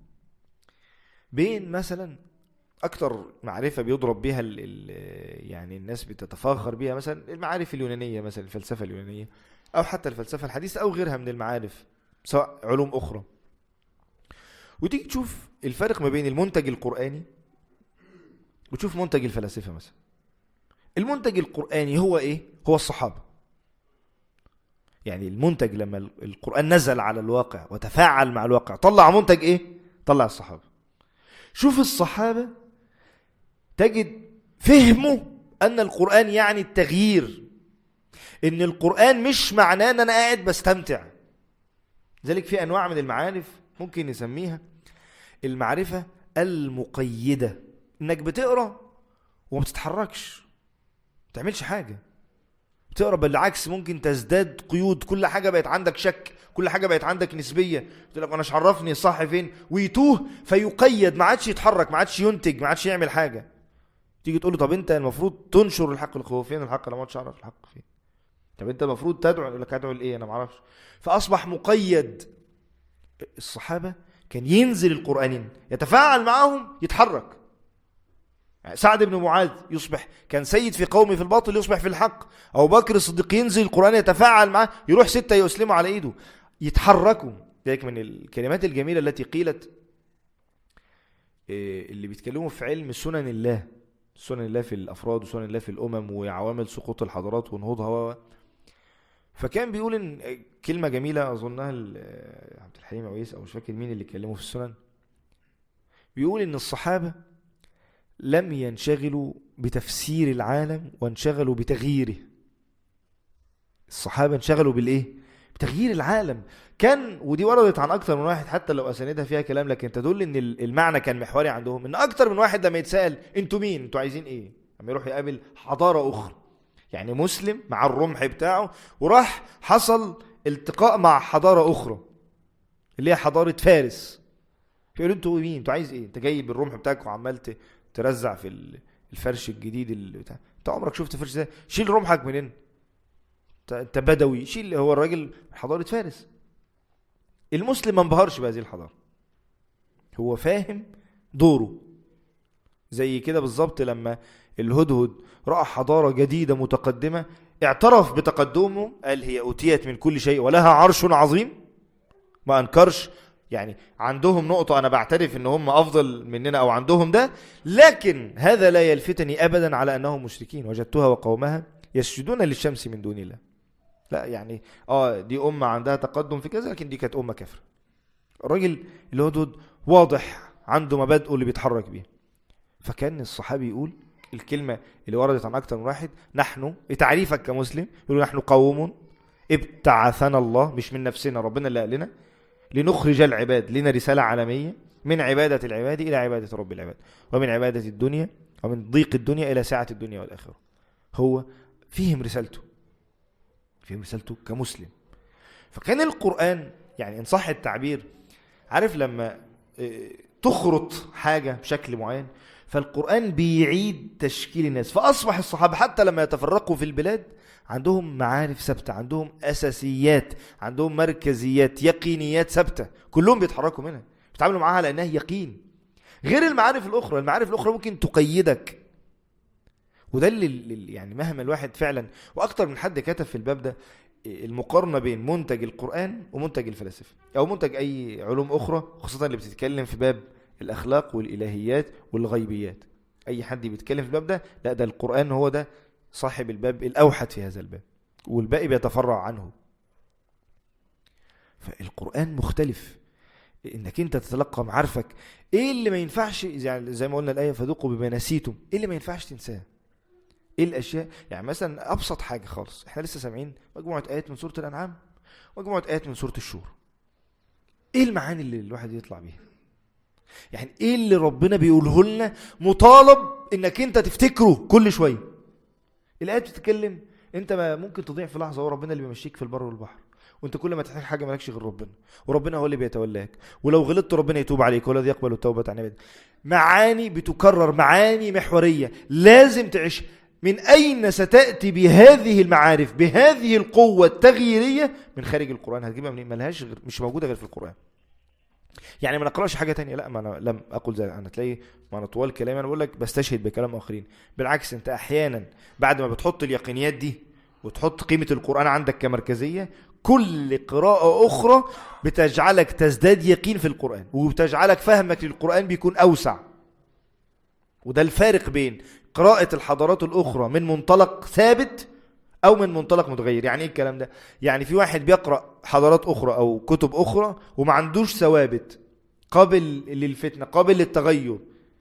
بين مثلا اكتر معرفه بيضرب بيها ال ال يعني الناس بتتفاخر بيها مثلا المعارف اليونانيه مثلا الفلسفه اليونانيه او حتى الفلسفه الحديثه او غيرها من المعارف سواء علوم اخرى وتيجي تشوف الفرق ما بين المنتج القراني وتشوف منتج الفلاسفه مثلا المنتج القراني هو ايه هو الصحابه يعني المنتج لما القران نزل على الواقع وتفاعل مع الواقع طلع منتج ايه طلع الصحابه شوف الصحابه تجد فهموا ان القران يعني التغيير ان القران مش معناه ان انا قاعد بستمتع ذلك في انواع من المعارف ممكن نسميها المعرفه المقيده انك بتقرا وما بتتحركش ما بتعملش حاجه بتقرا بالعكس ممكن تزداد قيود كل حاجه بقت عندك شك كل حاجه بقت عندك نسبيه قلت لك انا مش عرفني الصح فين ويتوه فيقيد ما عادش يتحرك ما عادش ينتج ما عادش يعمل حاجه تيجي تقول له طب انت المفروض تنشر الحق الخوف فين الحق انا ما عادش اعرف الحق فين طب انت المفروض تدعو يقول لك ادعو لايه انا ما اعرفش فاصبح مقيد الصحابه كان ينزل القرانين يتفاعل معهم يتحرك سعد بن معاذ يصبح كان سيد في قومه في الباطل يصبح في الحق أبو بكر الصديق ينزل القرآن يتفاعل معه يروح ستة يسلموا على إيده يتحركوا ذلك من الكلمات الجميلة التي قيلت اللي بيتكلموا في علم سنن الله سنن الله في الأفراد وسنن الله في الأمم وعوامل سقوط الحضارات ونهوضها فكان بيقول إن كلمة جميلة أظنها عبد الحليم عويس أو مش فاكر مين اللي اتكلموا في السنن بيقول إن الصحابة لم ينشغلوا بتفسير العالم وانشغلوا بتغييره الصحابة انشغلوا بالإيه؟ بتغيير العالم كان ودي وردت عن أكتر من واحد حتى لو أساندها فيها كلام لكن تدل إن المعنى كان محوري عندهم إن أكتر من واحد لما يتسأل أنتوا مين؟ أنتوا عايزين إيه؟ لما يروح يقابل حضارة أخرى يعني مسلم مع الرمح بتاعه وراح حصل التقاء مع حضارة أخرى اللي هي حضارة فارس فيقولوا أنتوا مين؟ أنتوا عايز إيه؟ أنت جاي بالرمح بتاعك وعمال ترزع في الفرش الجديد اللي بتاع انت عمرك شفت فرش ده شيل رمحك منين انت بدوي شيل هو الراجل حضاره فارس المسلم ما انبهرش بهذه الحضاره هو فاهم دوره زي كده بالظبط لما الهدهد راى حضاره جديده متقدمه اعترف بتقدمه قال هي اوتيت من كل شيء ولها عرش عظيم ما انكرش يعني عندهم نقطة أنا بعترف إن هم أفضل مننا أو عندهم ده لكن هذا لا يلفتني أبدا على أنهم مشركين وجدتها وقومها يسجدون للشمس من دون الله لا يعني اه دي أمة عندها تقدم في كذا لكن دي كانت أمة كافرة الراجل اللي هو دود واضح عنده مبادئه اللي بيتحرك بيها فكان الصحابي يقول الكلمة اللي وردت عن أكتر من واحد نحن تعريفك كمسلم يقول نحن قوم ابتعثنا الله مش من نفسنا ربنا اللي قال لنا لنخرج العباد لنا رسالة عالمية من عبادة العباد إلى عبادة رب العباد ومن عبادة الدنيا ومن ضيق الدنيا إلى ساعة الدنيا والآخرة هو فيهم رسالته فيهم رسالته كمسلم فكان القرآن يعني إن صح التعبير عارف لما آه، تخرط حاجة بشكل معين فالقرآن بيعيد تشكيل الناس فأصبح الصحابة حتى لما يتفرقوا في البلاد عندهم معارف ثابتة عندهم أساسيات عندهم مركزيات يقينيات ثابتة كلهم بيتحركوا منها بيتعاملوا معاها لأنها يقين غير المعارف الأخرى المعارف الأخرى ممكن تقيدك وده اللي يعني مهما الواحد فعلا وأكتر من حد كتب في الباب ده المقارنة بين منتج القرآن ومنتج الفلاسفة أو منتج أي علوم أخرى خاصة اللي بتتكلم في باب الأخلاق والإلهيات والغيبيات أي حد بيتكلم في الباب ده لا ده القرآن هو ده صاحب الباب الأوحد في هذا الباب والباقي بيتفرع عنه فالقرآن مختلف انك انت تتلقى معارفك ايه اللي ما ينفعش يعني زي ما قلنا الايه فذوقوا بما نسيتم ايه اللي ما ينفعش تنساه ايه الاشياء يعني مثلا ابسط حاجه خالص احنا لسه سامعين مجموعه ايات من سوره الانعام مجموعه ايات من سوره الشورى ايه المعاني اللي الواحد يطلع بيها يعني ايه اللي ربنا بيقوله لنا مطالب انك انت تفتكره كل شويه الايات بتتكلم انت ما ممكن تضيع في لحظه وربنا اللي بيمشيك في البر والبحر وانت كل ما تحتاج حاجه مالكش غير ربنا وربنا هو اللي بيتولاك ولو غلطت ربنا يتوب عليك والذي يقبل التوبه عن عباده معاني بتكرر معاني محوريه لازم تعيش من أين ستأتي بهذه المعارف بهذه القوة التغييرية من خارج القرآن هتجيبها منين ملهاش غير مش موجودة غير في القرآن يعني ما نقراش حاجة تانية لا ما أنا لم أقول ذلك أنا تلاقي ما أنا طوال كلامي أنا بقول لك بستشهد بكلام آخرين بالعكس أنت أحيانا بعد ما بتحط اليقينيات دي وتحط قيمة القرآن عندك كمركزية كل قراءة أخرى بتجعلك تزداد يقين في القرآن وبتجعلك فهمك للقرآن بيكون أوسع وده الفارق بين قراءة الحضارات الأخرى من منطلق ثابت أو من منطلق متغير يعني إيه الكلام ده؟ يعني في واحد بيقرأ حضارات أخرى أو كتب أخرى وما عندوش ثوابت قابل للفتنة قابل للتغير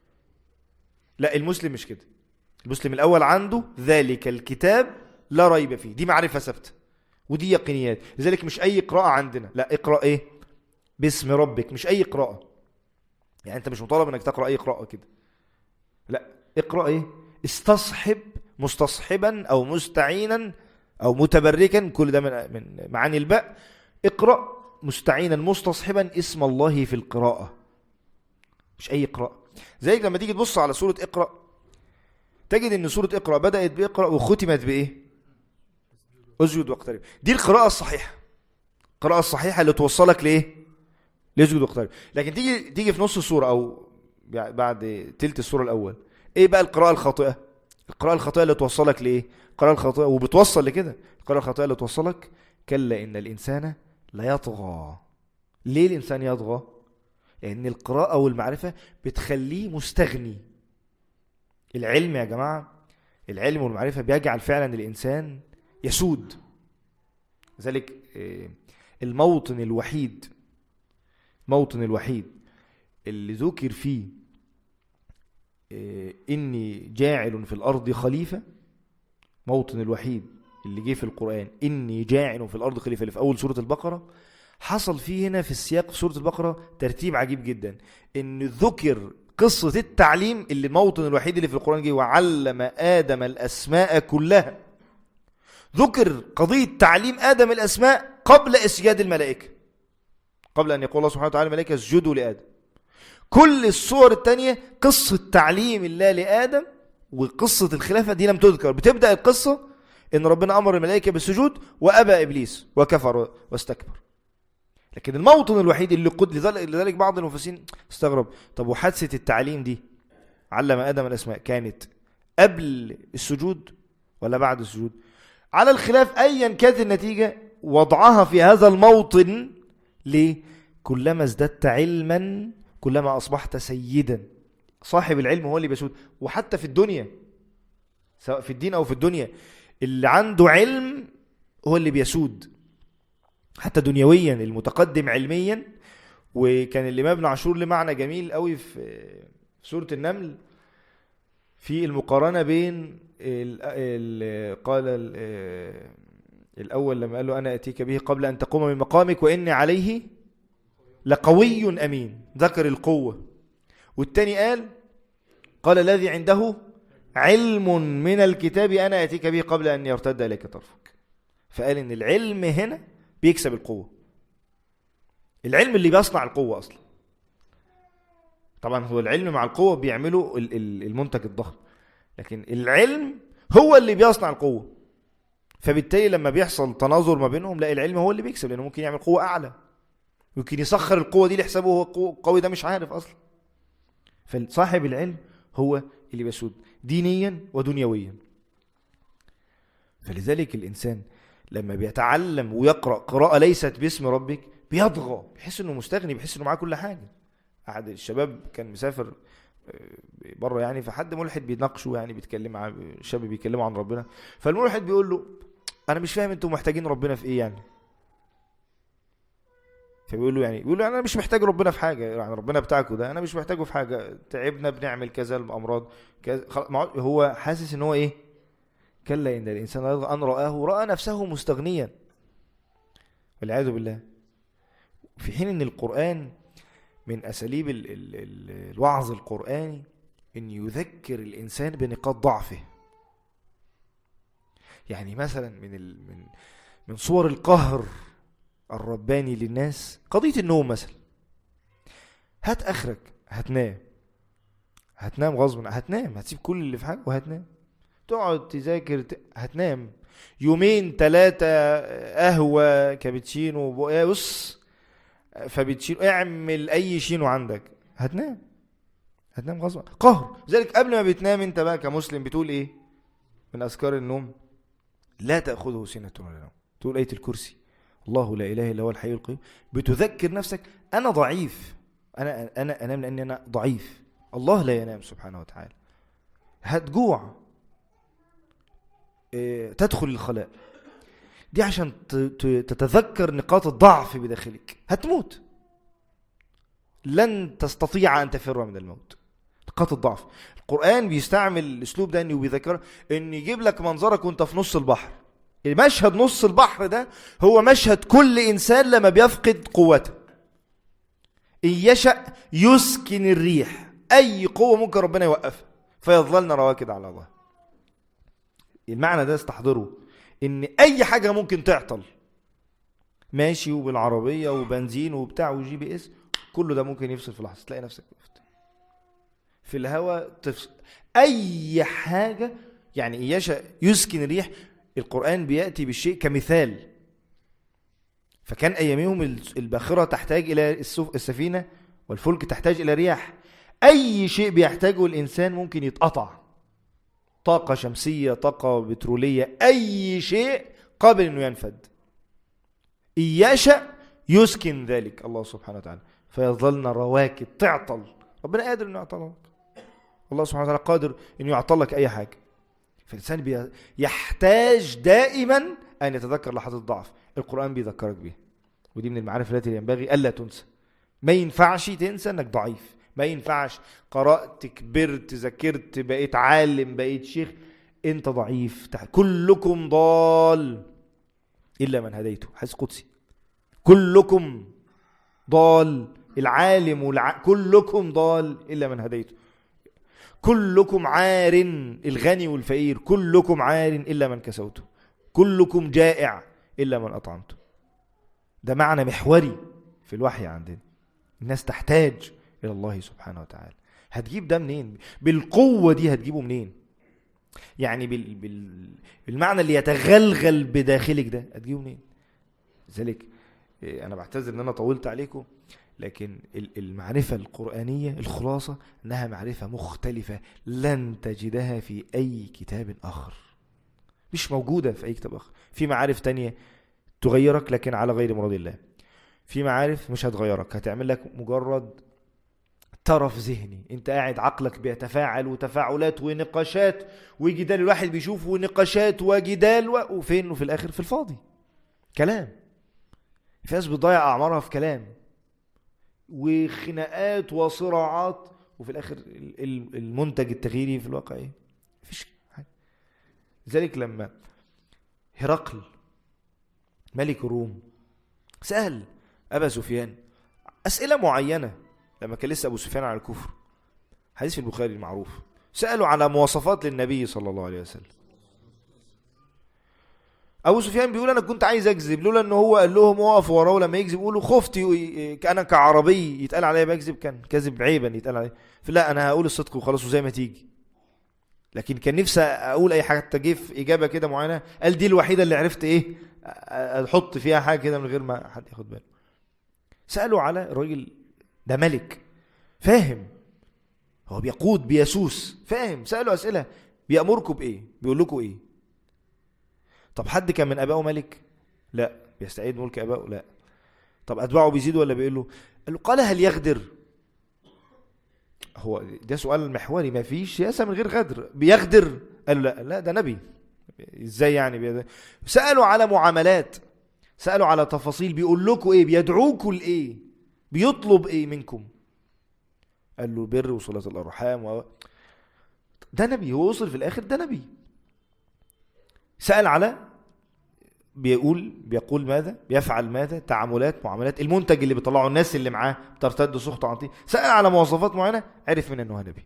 لا المسلم مش كده المسلم الأول عنده ذلك الكتاب لا ريب فيه دي معرفة ثابتة ودي يقينيات لذلك مش أي قراءة عندنا لا اقرأ إيه باسم ربك مش أي قراءة يعني أنت مش مطالب أنك تقرأ أي قراءة كده لا اقرأ إيه استصحب مستصحبا أو مستعينا أو متبركا كل ده من من معاني الباء اقرأ مستعينا مستصحبا اسم الله في القراءة مش أي قراءة زيك لما تيجي تبص على سورة اقرأ تجد ان سورة اقرأ بدأت بإقرأ وختمت بإيه اسجد واقترب دي القراءة الصحيحة القراءة الصحيحة اللي توصلك لإيه لاسجد واقترب لكن تيجي تيجي في نص السورة أو بعد تلت السورة الأول ايه بقى القراءة الخاطئة القراءة الخاطئة اللي توصلك لايه القراءة الخاطئة وبتوصل لكده القراءة الخاطئة اللي توصلك كلا ان الانسان لا يطغى ليه الانسان يطغى لان القراءة والمعرفة بتخليه مستغني العلم يا جماعة العلم والمعرفة بيجعل فعلا الانسان يسود ذلك آه، الموطن الوحيد الموطن الوحيد اللي ذكر فيه آه، إني جاعل في الأرض خليفة موطن الوحيد اللي جه في القرآن إني جاعل في الأرض خليفة اللي في أول سورة البقرة حصل فيه هنا في السياق في سورة البقرة ترتيب عجيب جدا إن ذكر قصة التعليم اللي الموطن الوحيد اللي في القرآن جه وعلم آدم الأسماء كلها ذكر قضية تعليم آدم الأسماء قبل إسجاد الملائكة قبل أن يقول الله سبحانه وتعالى الملائكة اسجدوا لآدم كل الصور التانية قصة تعليم الله لآدم وقصة الخلافة دي لم تذكر بتبدأ القصة إن ربنا أمر الملائكة بالسجود وأبى إبليس وكفر واستكبر لكن الموطن الوحيد اللي قد لذلك بعض المفسرين استغرب طب وحادثة التعليم دي علم آدم الأسماء كانت قبل السجود ولا بعد السجود على الخلاف أيا كانت النتيجة وضعها في هذا الموطن ليه كلما ازددت علما كلما أصبحت سيدا صاحب العلم هو اللي بيسود وحتى في الدنيا سواء في الدين أو في الدنيا اللي عنده علم هو اللي بيسود حتى دنيويا المتقدم علميا وكان الإمام ابن عاشور له معنى جميل قوي في سورة النمل في المقارنة بين ال ال قال ال الأول لما قال له أنا أتيك به قبل أن تقوم من مقامك وإني عليه لقوي أمين ذكر القوة والتاني قال قال الذي عنده علم من الكتاب أنا أتيك به قبل أن يرتد إليك طرفك فقال إن العلم هنا بيكسب القوة العلم اللي بيصنع القوة أصلا طبعا هو العلم مع القوة بيعملوا المنتج الضخم لكن العلم هو اللي بيصنع القوة فبالتالي لما بيحصل تناظر ما بينهم لا العلم هو اللي بيكسب لأنه ممكن يعمل قوة أعلى يمكن يسخر القوة دي لحسابه هو قوي ده مش عارف أصلا فصاحب العلم هو اللي بيسود دينيا ودنيويا فلذلك الإنسان لما بيتعلم ويقرأ قراءة ليست باسم ربك بيضغى بيحس انه مستغني بيحس انه معاه كل حاجة احد الشباب كان مسافر آه، بره يعني فحد ملحد بيناقشه يعني بيتكلم عن شاب بيكلموا عن ربنا فالملحد بيقول له انا مش فاهم انتوا محتاجين ربنا في ايه يعني فبيقول له يعني بيقول له انا مش محتاج ربنا في حاجه يعني ربنا بتاعكم ده انا مش محتاجه في حاجه تعبنا بنعمل كذا الامراض كذا هو حاسس ان هو ايه كلا ان الانسان ان راه راى نفسه مستغنيا والعياذ بالله في حين ان القران من اساليب ال ال ال الوعظ القراني ان يذكر الانسان بنقاط ضعفه يعني مثلا من ال من من صور القهر الرباني للناس قضية النوم مثلا هات اخرك هتنام هتنام غصب هتنام هتسيب كل اللي في حاجة وهتنام تقعد تذاكر هتنام يومين ثلاثة قهوة كابتشينو بص فبتشيل اعمل اي شينو عندك هتنام هتنام غصب قهر ذلك قبل ما بتنام انت بقى كمسلم بتقول ايه من اذكار النوم لا تاخذه سنه ولا نوم تقول ايه الكرسي الله لا اله الا هو الحي القيوم بتذكر نفسك انا ضعيف انا انا انام لاني انا ضعيف الله لا ينام سبحانه وتعالى هتجوع إيه، تدخل الخلاء دي عشان تتذكر نقاط الضعف بداخلك هتموت لن تستطيع أن تفر من الموت نقاط الضعف القرآن بيستعمل الأسلوب ده أنه بيذكر أن يجيب لك منظرك وانت في نص البحر مشهد نص البحر ده هو مشهد كل إنسان لما بيفقد قوته إن يشأ يسكن الريح أي قوة ممكن ربنا يوقفها فيظللنا رواكد على الله المعنى ده استحضره ان اي حاجه ممكن تعطل ماشي وبالعربيه وبنزين وبتاع وجي بي اس كله ده ممكن يفصل في لحظه تلاقي نفسك وقفت في الهواء تفصل اي حاجه يعني اياشا يسكن الريح القران بياتي بالشيء كمثال فكان ايامهم الباخره تحتاج الى السفينه والفلك تحتاج الى رياح اي شيء بيحتاجه الانسان ممكن يتقطع طاقة شمسية طاقة بترولية أي شيء قابل أنه ينفد إن يشاء يسكن ذلك الله سبحانه وتعالى فيظلن رواكد تعطل ربنا قادر أنه يعطلك الله سبحانه وتعالى قادر أنه يعطلك أي حاجة فالإنسان يحتاج دائما أن يتذكر لحظة الضعف القرآن بيذكرك بيه ودي من المعارف التي ينبغي ألا تنسى ما ينفعش تنسى أنك ضعيف ما ينفعش قرأت كبرت ذاكرت بقيت عالم بقيت شيخ انت ضعيف كلكم ضال إلا من هديته حديث قدسي كلكم ضال العالم والع... كلكم ضال إلا من هديته كلكم عار الغني والفقير كلكم عار إلا من كسوته كلكم جائع إلا من أطعمته ده معنى محوري في الوحي عندنا الناس تحتاج إلى الله سبحانه وتعالى هتجيب ده منين بالقوة دي هتجيبه منين يعني بال... بال... بالمعنى اللي يتغلغل بداخلك ده هتجيبه منين لذلك إيه، أنا بعتذر إن أنا طولت عليكم لكن المعرفة القرآنية الخلاصة أنها معرفة مختلفة لن تجدها في أي كتاب آخر مش موجودة في أي كتاب آخر في معارف تانية تغيرك لكن على غير مراد الله في معارف مش هتغيرك هتعمل لك مجرد طرف ذهني انت قاعد عقلك بيتفاعل وتفاعلات ونقاشات وجدال الواحد بيشوف ونقاشات وجدال و... وفين وفي الاخر في الفاضي كلام في ناس بتضيع اعمارها في كلام وخناقات وصراعات وفي الاخر ال- ال- المنتج التغييري في الواقع ايه مفيش حاجه لذلك لما هرقل ملك الروم سأل أبا سفيان أسئلة معينة لما كان لسه أبو سفيان على الكفر حديث في البخاري المعروف سألوا على مواصفات للنبي صلى الله عليه وسلم أبو سفيان بيقول أنا كنت عايز أكذب لولا إن هو قال لهم وقفوا وراه لما يكذب يقولوا خفت ي- أنا كعربي يتقال عليا بكذب كان كذب عيبا يتقال عليا فلا أنا هقول الصدق وخلاص وزي ما تيجي لكن كان نفسي اقول اي حاجه حتى جه في اجابه كده معينه قال دي الوحيده اللي عرفت ايه أ- احط فيها حاجه كده من غير ما حد ياخد باله سالوا على الراجل ده ملك فاهم هو بيقود بيسوس فاهم سالوا اسئله بيامركم بايه بيقول لكم ايه طب حد كان من ابائه ملك لا بيستعيد ملك ابائه لا طب اتباعه بيزيدوا ولا بيقولوا قال له قال هل يغدر هو ده سؤال محوري ما فيش سياسة من غير غدر بيغدر قالوا لا لا ده نبي ازاي يعني بيد... سألوا على معاملات سألوا على تفاصيل بيقول لكم ايه بيدعوكم لايه بيطلب ايه منكم قال له بر وصلة الأرحام و... ده نبي هو وصل في الآخر ده نبي سأل على بيقول بيقول ماذا بيفعل ماذا تعاملات معاملات المنتج اللي بيطلعه الناس اللي معاه ترتد سخطه عن طين سأل على مواصفات معينة عرف من انه نبي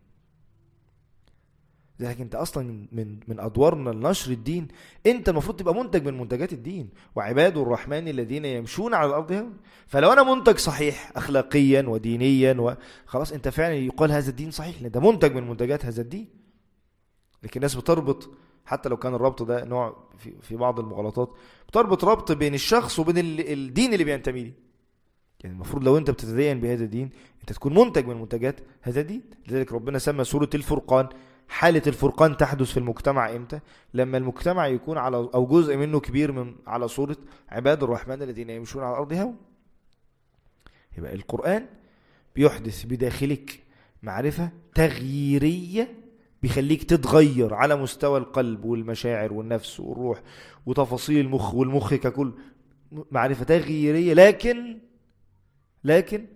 لذلك انت اصلا من من ادوارنا لنشر الدين انت المفروض تبقى منتج من منتجات الدين وعباد الرحمن الذين يمشون على الارض هون فلو انا منتج صحيح اخلاقيا ودينيا وخلاص انت فعلا يقال هذا الدين صحيح لان ده منتج من منتجات هذا الدين لكن الناس بتربط حتى لو كان الربط ده نوع في, في بعض المغالطات بتربط ربط بين الشخص وبين ال- الدين اللي بينتمي ليه يعني المفروض لو انت بتتدين بهذا الدين انت تكون منتج من منتجات هذا الدين لذلك ربنا سمى سورة الفرقان حالة الفرقان تحدث في المجتمع امتى لما المجتمع يكون على او جزء منه كبير من على صورة عباد الرحمن الذين يمشون على الارض هون يبقى القرآن بيحدث بداخلك معرفة تغييرية بيخليك تتغير على مستوى القلب والمشاعر والنفس والروح وتفاصيل المخ والمخ ككل معرفة تغييرية لكن لكن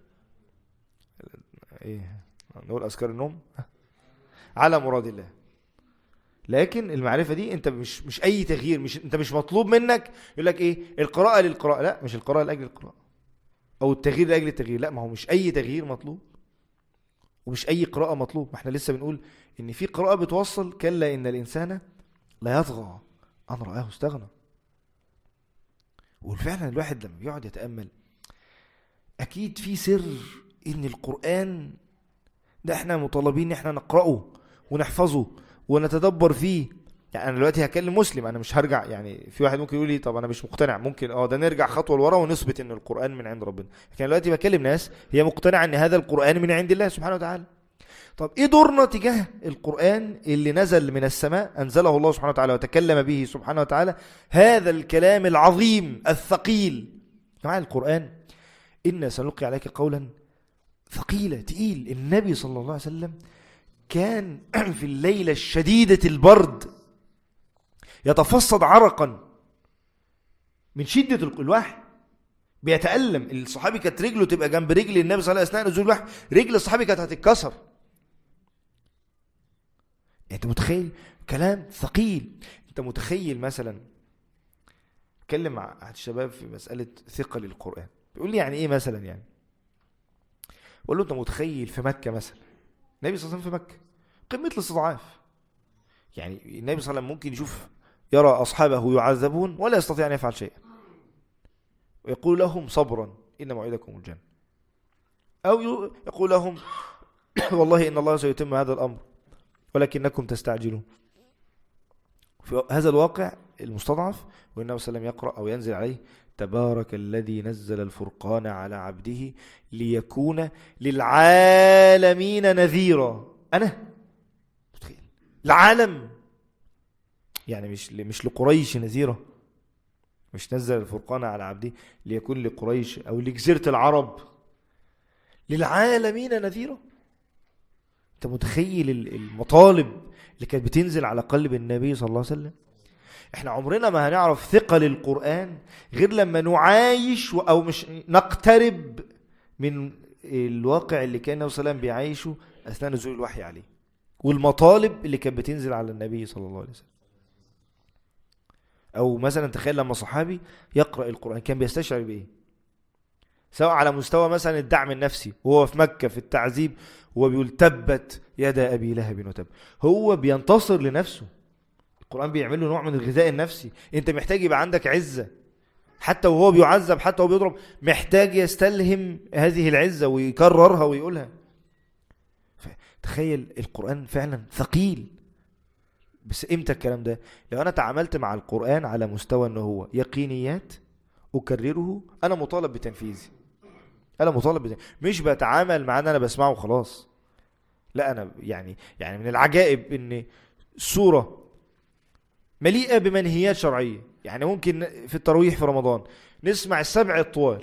ايه نقول اذكار النوم على مراد الله لكن المعرفة دي انت مش مش اي تغيير مش انت مش مطلوب منك يقول لك ايه القراءة للقراءة لا مش القراءة لاجل القراءة او التغيير لاجل التغيير لا ما هو مش اي تغيير مطلوب ومش اي قراءة مطلوب ما احنا لسه بنقول ان في قراءة بتوصل كلا ان الانسان لا يطغى ان رآه استغنى وفعلا الواحد لما بيقعد يتأمل اكيد في سر ان القرآن ده احنا مطالبين ان احنا نقرأه ونحفظه ونتدبر فيه يعني انا دلوقتي هكلم مسلم انا مش هرجع يعني في واحد ممكن يقول لي طب انا مش مقتنع ممكن اه ده نرجع خطوه لورا ونثبت ان القران من عند ربنا لكن دلوقتي بكلم ناس هي مقتنعه ان هذا القران من عند الله سبحانه وتعالى طب ايه دورنا تجاه القران اللي نزل من السماء انزله الله سبحانه وتعالى وتكلم به سبحانه وتعالى هذا الكلام العظيم الثقيل يا جماعه القران انا سنلقي عليك قولا ثقيلا تقيل النبي صلى الله عليه وسلم كان في الليله الشديده البرد يتفصد عرقا من شدة الوحي بيتألم الصحابي كانت رجله تبقى جنب رجل النبي صلى الله عليه وسلم اثناء نزول الوحي رجل الصحابي كانت هتتكسر انت متخيل كلام ثقيل انت متخيل مثلا اتكلم مع احد الشباب في مسألة ثقة للقرآن بيقول لي يعني ايه مثلا يعني بقول له انت متخيل في مكة مثلا النبي صلى الله عليه وسلم في مكة قمة الاستضعاف يعني النبي صلى الله عليه وسلم ممكن يشوف يرى أصحابه يعذبون ولا يستطيع أن يفعل شيئا ويقول لهم صبرا إن موعدكم الجنة أو يقول لهم والله إن الله سيتم هذا الأمر ولكنكم تستعجلون في هذا الواقع المستضعف والنبي صلى الله عليه وسلم يقرأ أو ينزل عليه تبارك الذي نزل الفرقان على عبده ليكون للعالمين نذيرا أنا متخيل العالم يعني مش مش لقريش نذيرة مش نزل الفرقان على عبده ليكون لقريش او لجزيره العرب للعالمين نذيرا انت متخيل المطالب اللي كانت بتنزل على قلب النبي صلى الله عليه وسلم احنا عمرنا ما هنعرف ثقل القرآن غير لما نعايش او مش نقترب من الواقع اللي كان النبي صلى الله عليه وسلم بيعيشه اثناء نزول الوحي عليه والمطالب اللي كانت بتنزل على النبي صلى الله عليه وسلم او مثلا تخيل لما صحابي يقرأ القرآن كان بيستشعر بايه سواء على مستوى مثلا الدعم النفسي وهو في مكة في التعذيب وهو بيقول تبت يدا أبي لهب وتب هو بينتصر لنفسه القرآن بيعمل له نوع من الغذاء النفسي انت محتاج يبقى عندك عزة حتى وهو بيعذب حتى وهو بيضرب محتاج يستلهم هذه العزة ويكررها ويقولها تخيل القرآن فعلا ثقيل بس امتى الكلام ده لو انا تعاملت مع القرآن على مستوى انه هو يقينيات اكرره انا مطالب بتنفيذه انا مطالب بتنفيذه مش بتعامل مع ان انا بسمعه وخلاص لا انا يعني يعني من العجائب ان سورة مليئة بمنهيات شرعية يعني ممكن في الترويح في رمضان نسمع السبع الطوال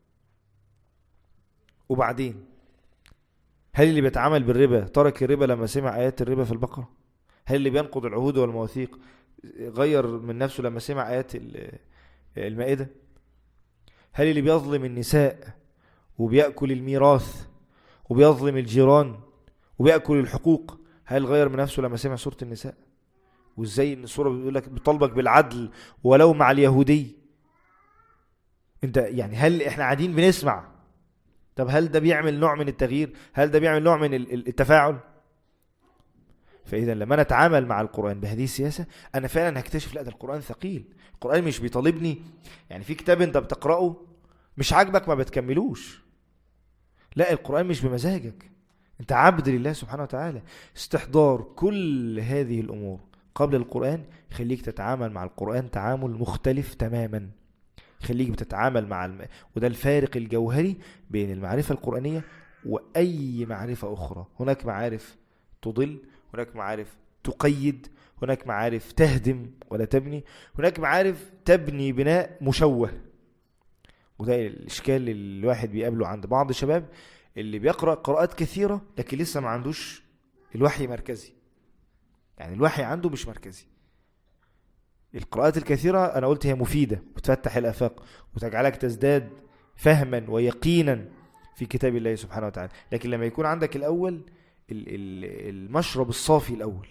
وبعدين هل اللي بيتعامل بالربا ترك الربا لما سمع آيات الربا في البقرة هل اللي بينقض العهود والمواثيق غير من نفسه لما سمع آيات المائدة هل اللي بيظلم النساء وبيأكل الميراث وبيظلم الجيران وبيأكل الحقوق هل غير من نفسه لما سمع سورة النساء وازاي ان السورة بيقول لك بتطالبك بالعدل ولو مع اليهودي انت يعني هل احنا قاعدين بنسمع طب هل ده بيعمل نوع من التغيير هل ده بيعمل نوع من التفاعل فاذا لما انا اتعامل مع القران بهذه السياسه انا فعلا هكتشف لا ده القران ثقيل القران مش بيطالبني يعني في كتاب انت بتقراه مش عاجبك ما بتكملوش لا القران مش بمزاجك انت عبد لله سبحانه وتعالى استحضار كل هذه الامور قبل القران يخليك تتعامل مع القران تعامل مختلف تماما يخليك بتتعامل مع الم... وده الفارق الجوهري بين المعرفه القرانيه واي معرفه اخرى هناك معارف تضل هناك معارف تقيد هناك معارف تهدم ولا تبني هناك معارف تبني بناء مشوه وده الإشكال اللي الواحد بيقابله عند بعض الشباب اللي بيقرأ قراءات كثيرة لكن لسه ما عندوش الوحي مركزي يعني الوحي عنده مش مركزي القراءات الكثيرة أنا قلت هي مفيدة وتفتح الأفاق وتجعلك تزداد فهما ويقينا في كتاب الله سبحانه وتعالى لكن لما يكون عندك الأول المشرب الصافي الأول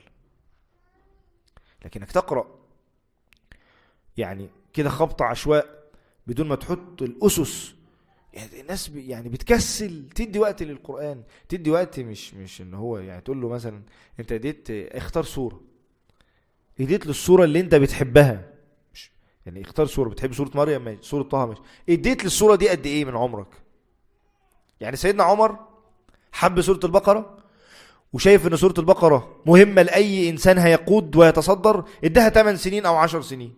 لكنك تقرأ يعني كده خبط عشواء بدون ما تحط الأسس يعني الناس يعني بتكسل تدي وقت للقرآن تدي وقت مش مش ان هو يعني تقول له مثلا انت اديت اختار سورة اديت للسورة اللي انت بتحبها مش يعني اختار سورة بتحب سورة مريم ماشي سورة طه ماشي اديت للسورة دي قد ايه من عمرك يعني سيدنا عمر حب سورة البقرة وشايف ان سورة البقرة مهمة لأي إنسان هيقود ويتصدر ادها 8 سنين أو 10 سنين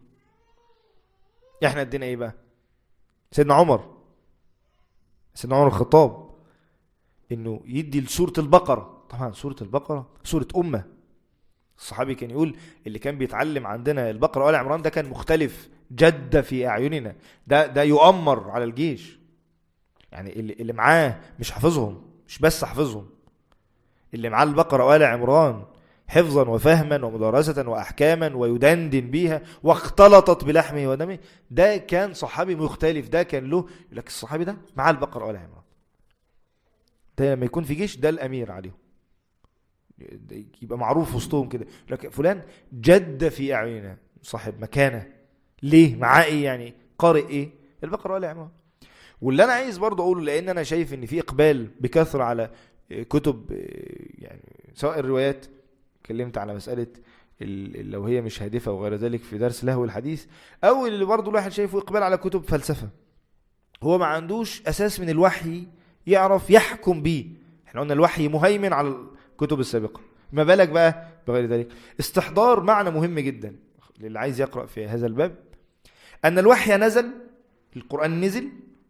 احنا ادينا ايه بقى سيدنا عمر سيدنا عمر الخطاب انه يدي لسورة البقرة طبعا سورة البقرة سورة أمة الصحابي كان يقول اللي كان بيتعلم عندنا البقرة وآل عمران ده كان مختلف جد في أعيننا ده ده يؤمر على الجيش يعني اللي, اللي معاه مش حافظهم مش بس حافظهم اللي معاه البقرة وآل عمران حفظا وفهما ومدارسة وأحكاما ويدندن بيها واختلطت بلحمه ودمه ده كان صحابي مختلف ده كان له لك الصحابي ده معاه البقرة وآل عمران ده لما يكون في جيش ده الأمير عليهم يبقى معروف وسطهم كده لك فلان جد في أعيننا صاحب مكانة ليه معاه ايه يعني قارئ ايه البقرة وآل عمران واللي انا عايز برضه اقوله لان انا شايف ان في اقبال بكثره على كتب يعني سواء الروايات اتكلمت على مسألة لو هي مش هادفة وغير ذلك في درس لهو الحديث او اللي برضه الواحد شايفه اقبال على كتب فلسفة هو ما عندوش اساس من الوحي يعرف يحكم بيه احنا قلنا الوحي مهيمن على الكتب السابقة ما بالك بقى بغير ذلك استحضار معنى مهم جدا للي عايز يقرأ في هذا الباب أن الوحي نزل القرآن نزل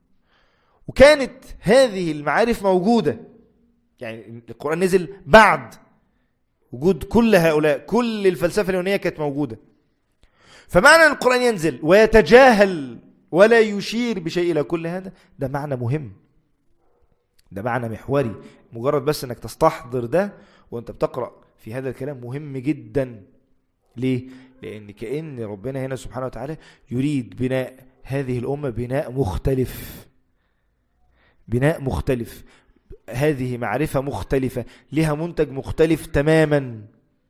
وكانت هذه المعارف موجودة يعني القرآن نزل بعد وجود كل هؤلاء كل الفلسفة اليونانية كانت موجودة فمعنى أن القرآن ينزل ويتجاهل ولا يشير بشيء إلى كل هذا ده معنى مهم ده معنى محوري مجرد بس انك تستحضر ده وانت بتقرأ في هذا الكلام مهم جدا ليه؟ لأن كأن ربنا هنا سبحانه وتعالى يريد بناء هذه الأمة بناء مختلف بناء مختلف هذه معرفة مختلفة لها منتج مختلف تماما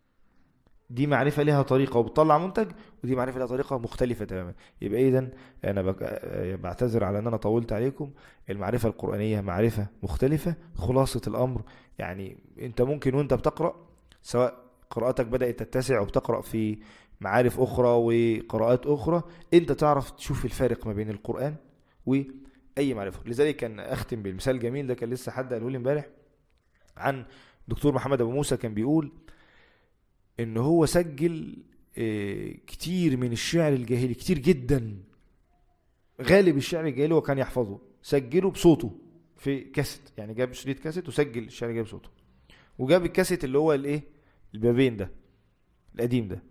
دي معرفة لها طريقة وبتطلع منتج ودي معرفة لها طريقة مختلفة تماما يبقى إذا أنا بعتذر على أن أنا طولت عليكم المعرفة القرآنية معرفة مختلفة خلاصة الأمر يعني أنت ممكن وأنت بتقرأ سواء قراءتك بدأت تتسع وبتقرأ في معارف أخرى وقراءات أخرى أنت تعرف تشوف الفارق ما بين القرآن وأي معرفة لذلك كان أختم بالمثال جميل ده كان لسه حد قاله لي امبارح عن دكتور محمد أبو موسى كان بيقول ان هو سجل كتير من الشعر الجاهلي كتير جدا غالب الشعر الجاهلي هو كان يحفظه سجله بصوته في كاسيت يعني جاب شريط كاسيت وسجل الشعر الجاهلي بصوته وجاب الكاسيت اللي هو الايه البابين ده القديم ده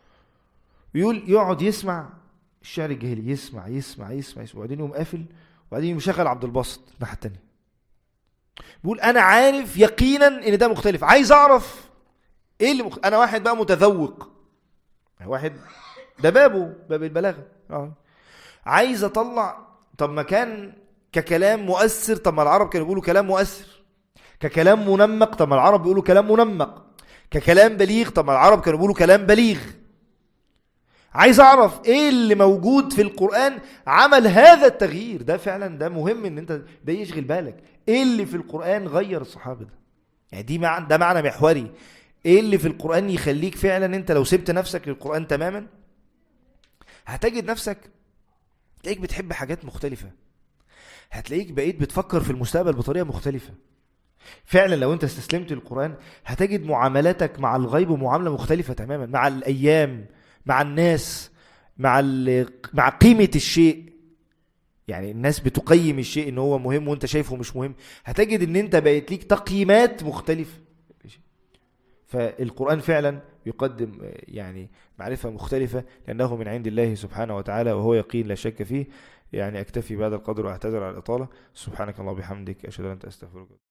ويقول يقعد يسمع الشعر الجاهلي يسمع يسمع يسمع يسمع وبعدين يقوم قافل وبعدين يشغل عبد الباسط الناحيه الثانيه بيقول انا عارف يقينا ان ده مختلف عايز اعرف ايه اللي مخ... انا واحد بقى متذوق واحد ده بابه باب البلاغه اه عايز اطلع طب ما كان ككلام مؤثر طب ما العرب كانوا بيقولوا كلام مؤثر ككلام منمق طب ما العرب بيقولوا كلام منمق ككلام بليغ طب ما العرب كانوا بيقولوا كلام بليغ عايز اعرف ايه اللي موجود في القرآن عمل هذا التغيير ده فعلا ده مهم ان انت ده يشغل بالك ايه اللي في القرآن غير الصحابة ده يعني دي معنى ده معنى محوري ايه اللي في القرآن يخليك فعلا انت لو سبت نفسك للقرآن تماما هتجد نفسك تلاقيك بتحب حاجات مختلفة هتلاقيك بقيت بتفكر في المستقبل بطريقة مختلفة فعلا لو انت استسلمت للقرآن هتجد معاملاتك مع الغيب معاملة مختلفة تماما مع الأيام مع الناس مع مع قيمة الشيء يعني الناس بتقيم الشيء ان هو مهم وانت شايفه مش مهم هتجد ان انت بقيت ليك تقييمات مختلفة فالقرآن فعلا يقدم يعني معرفة مختلفة لأنه من عند الله سبحانه وتعالى وهو يقين لا شك فيه يعني أكتفي بهذا القدر وأعتذر على الإطالة سبحانك الله وبحمدك أشهد أن لا إله إلا أنت أستغفرك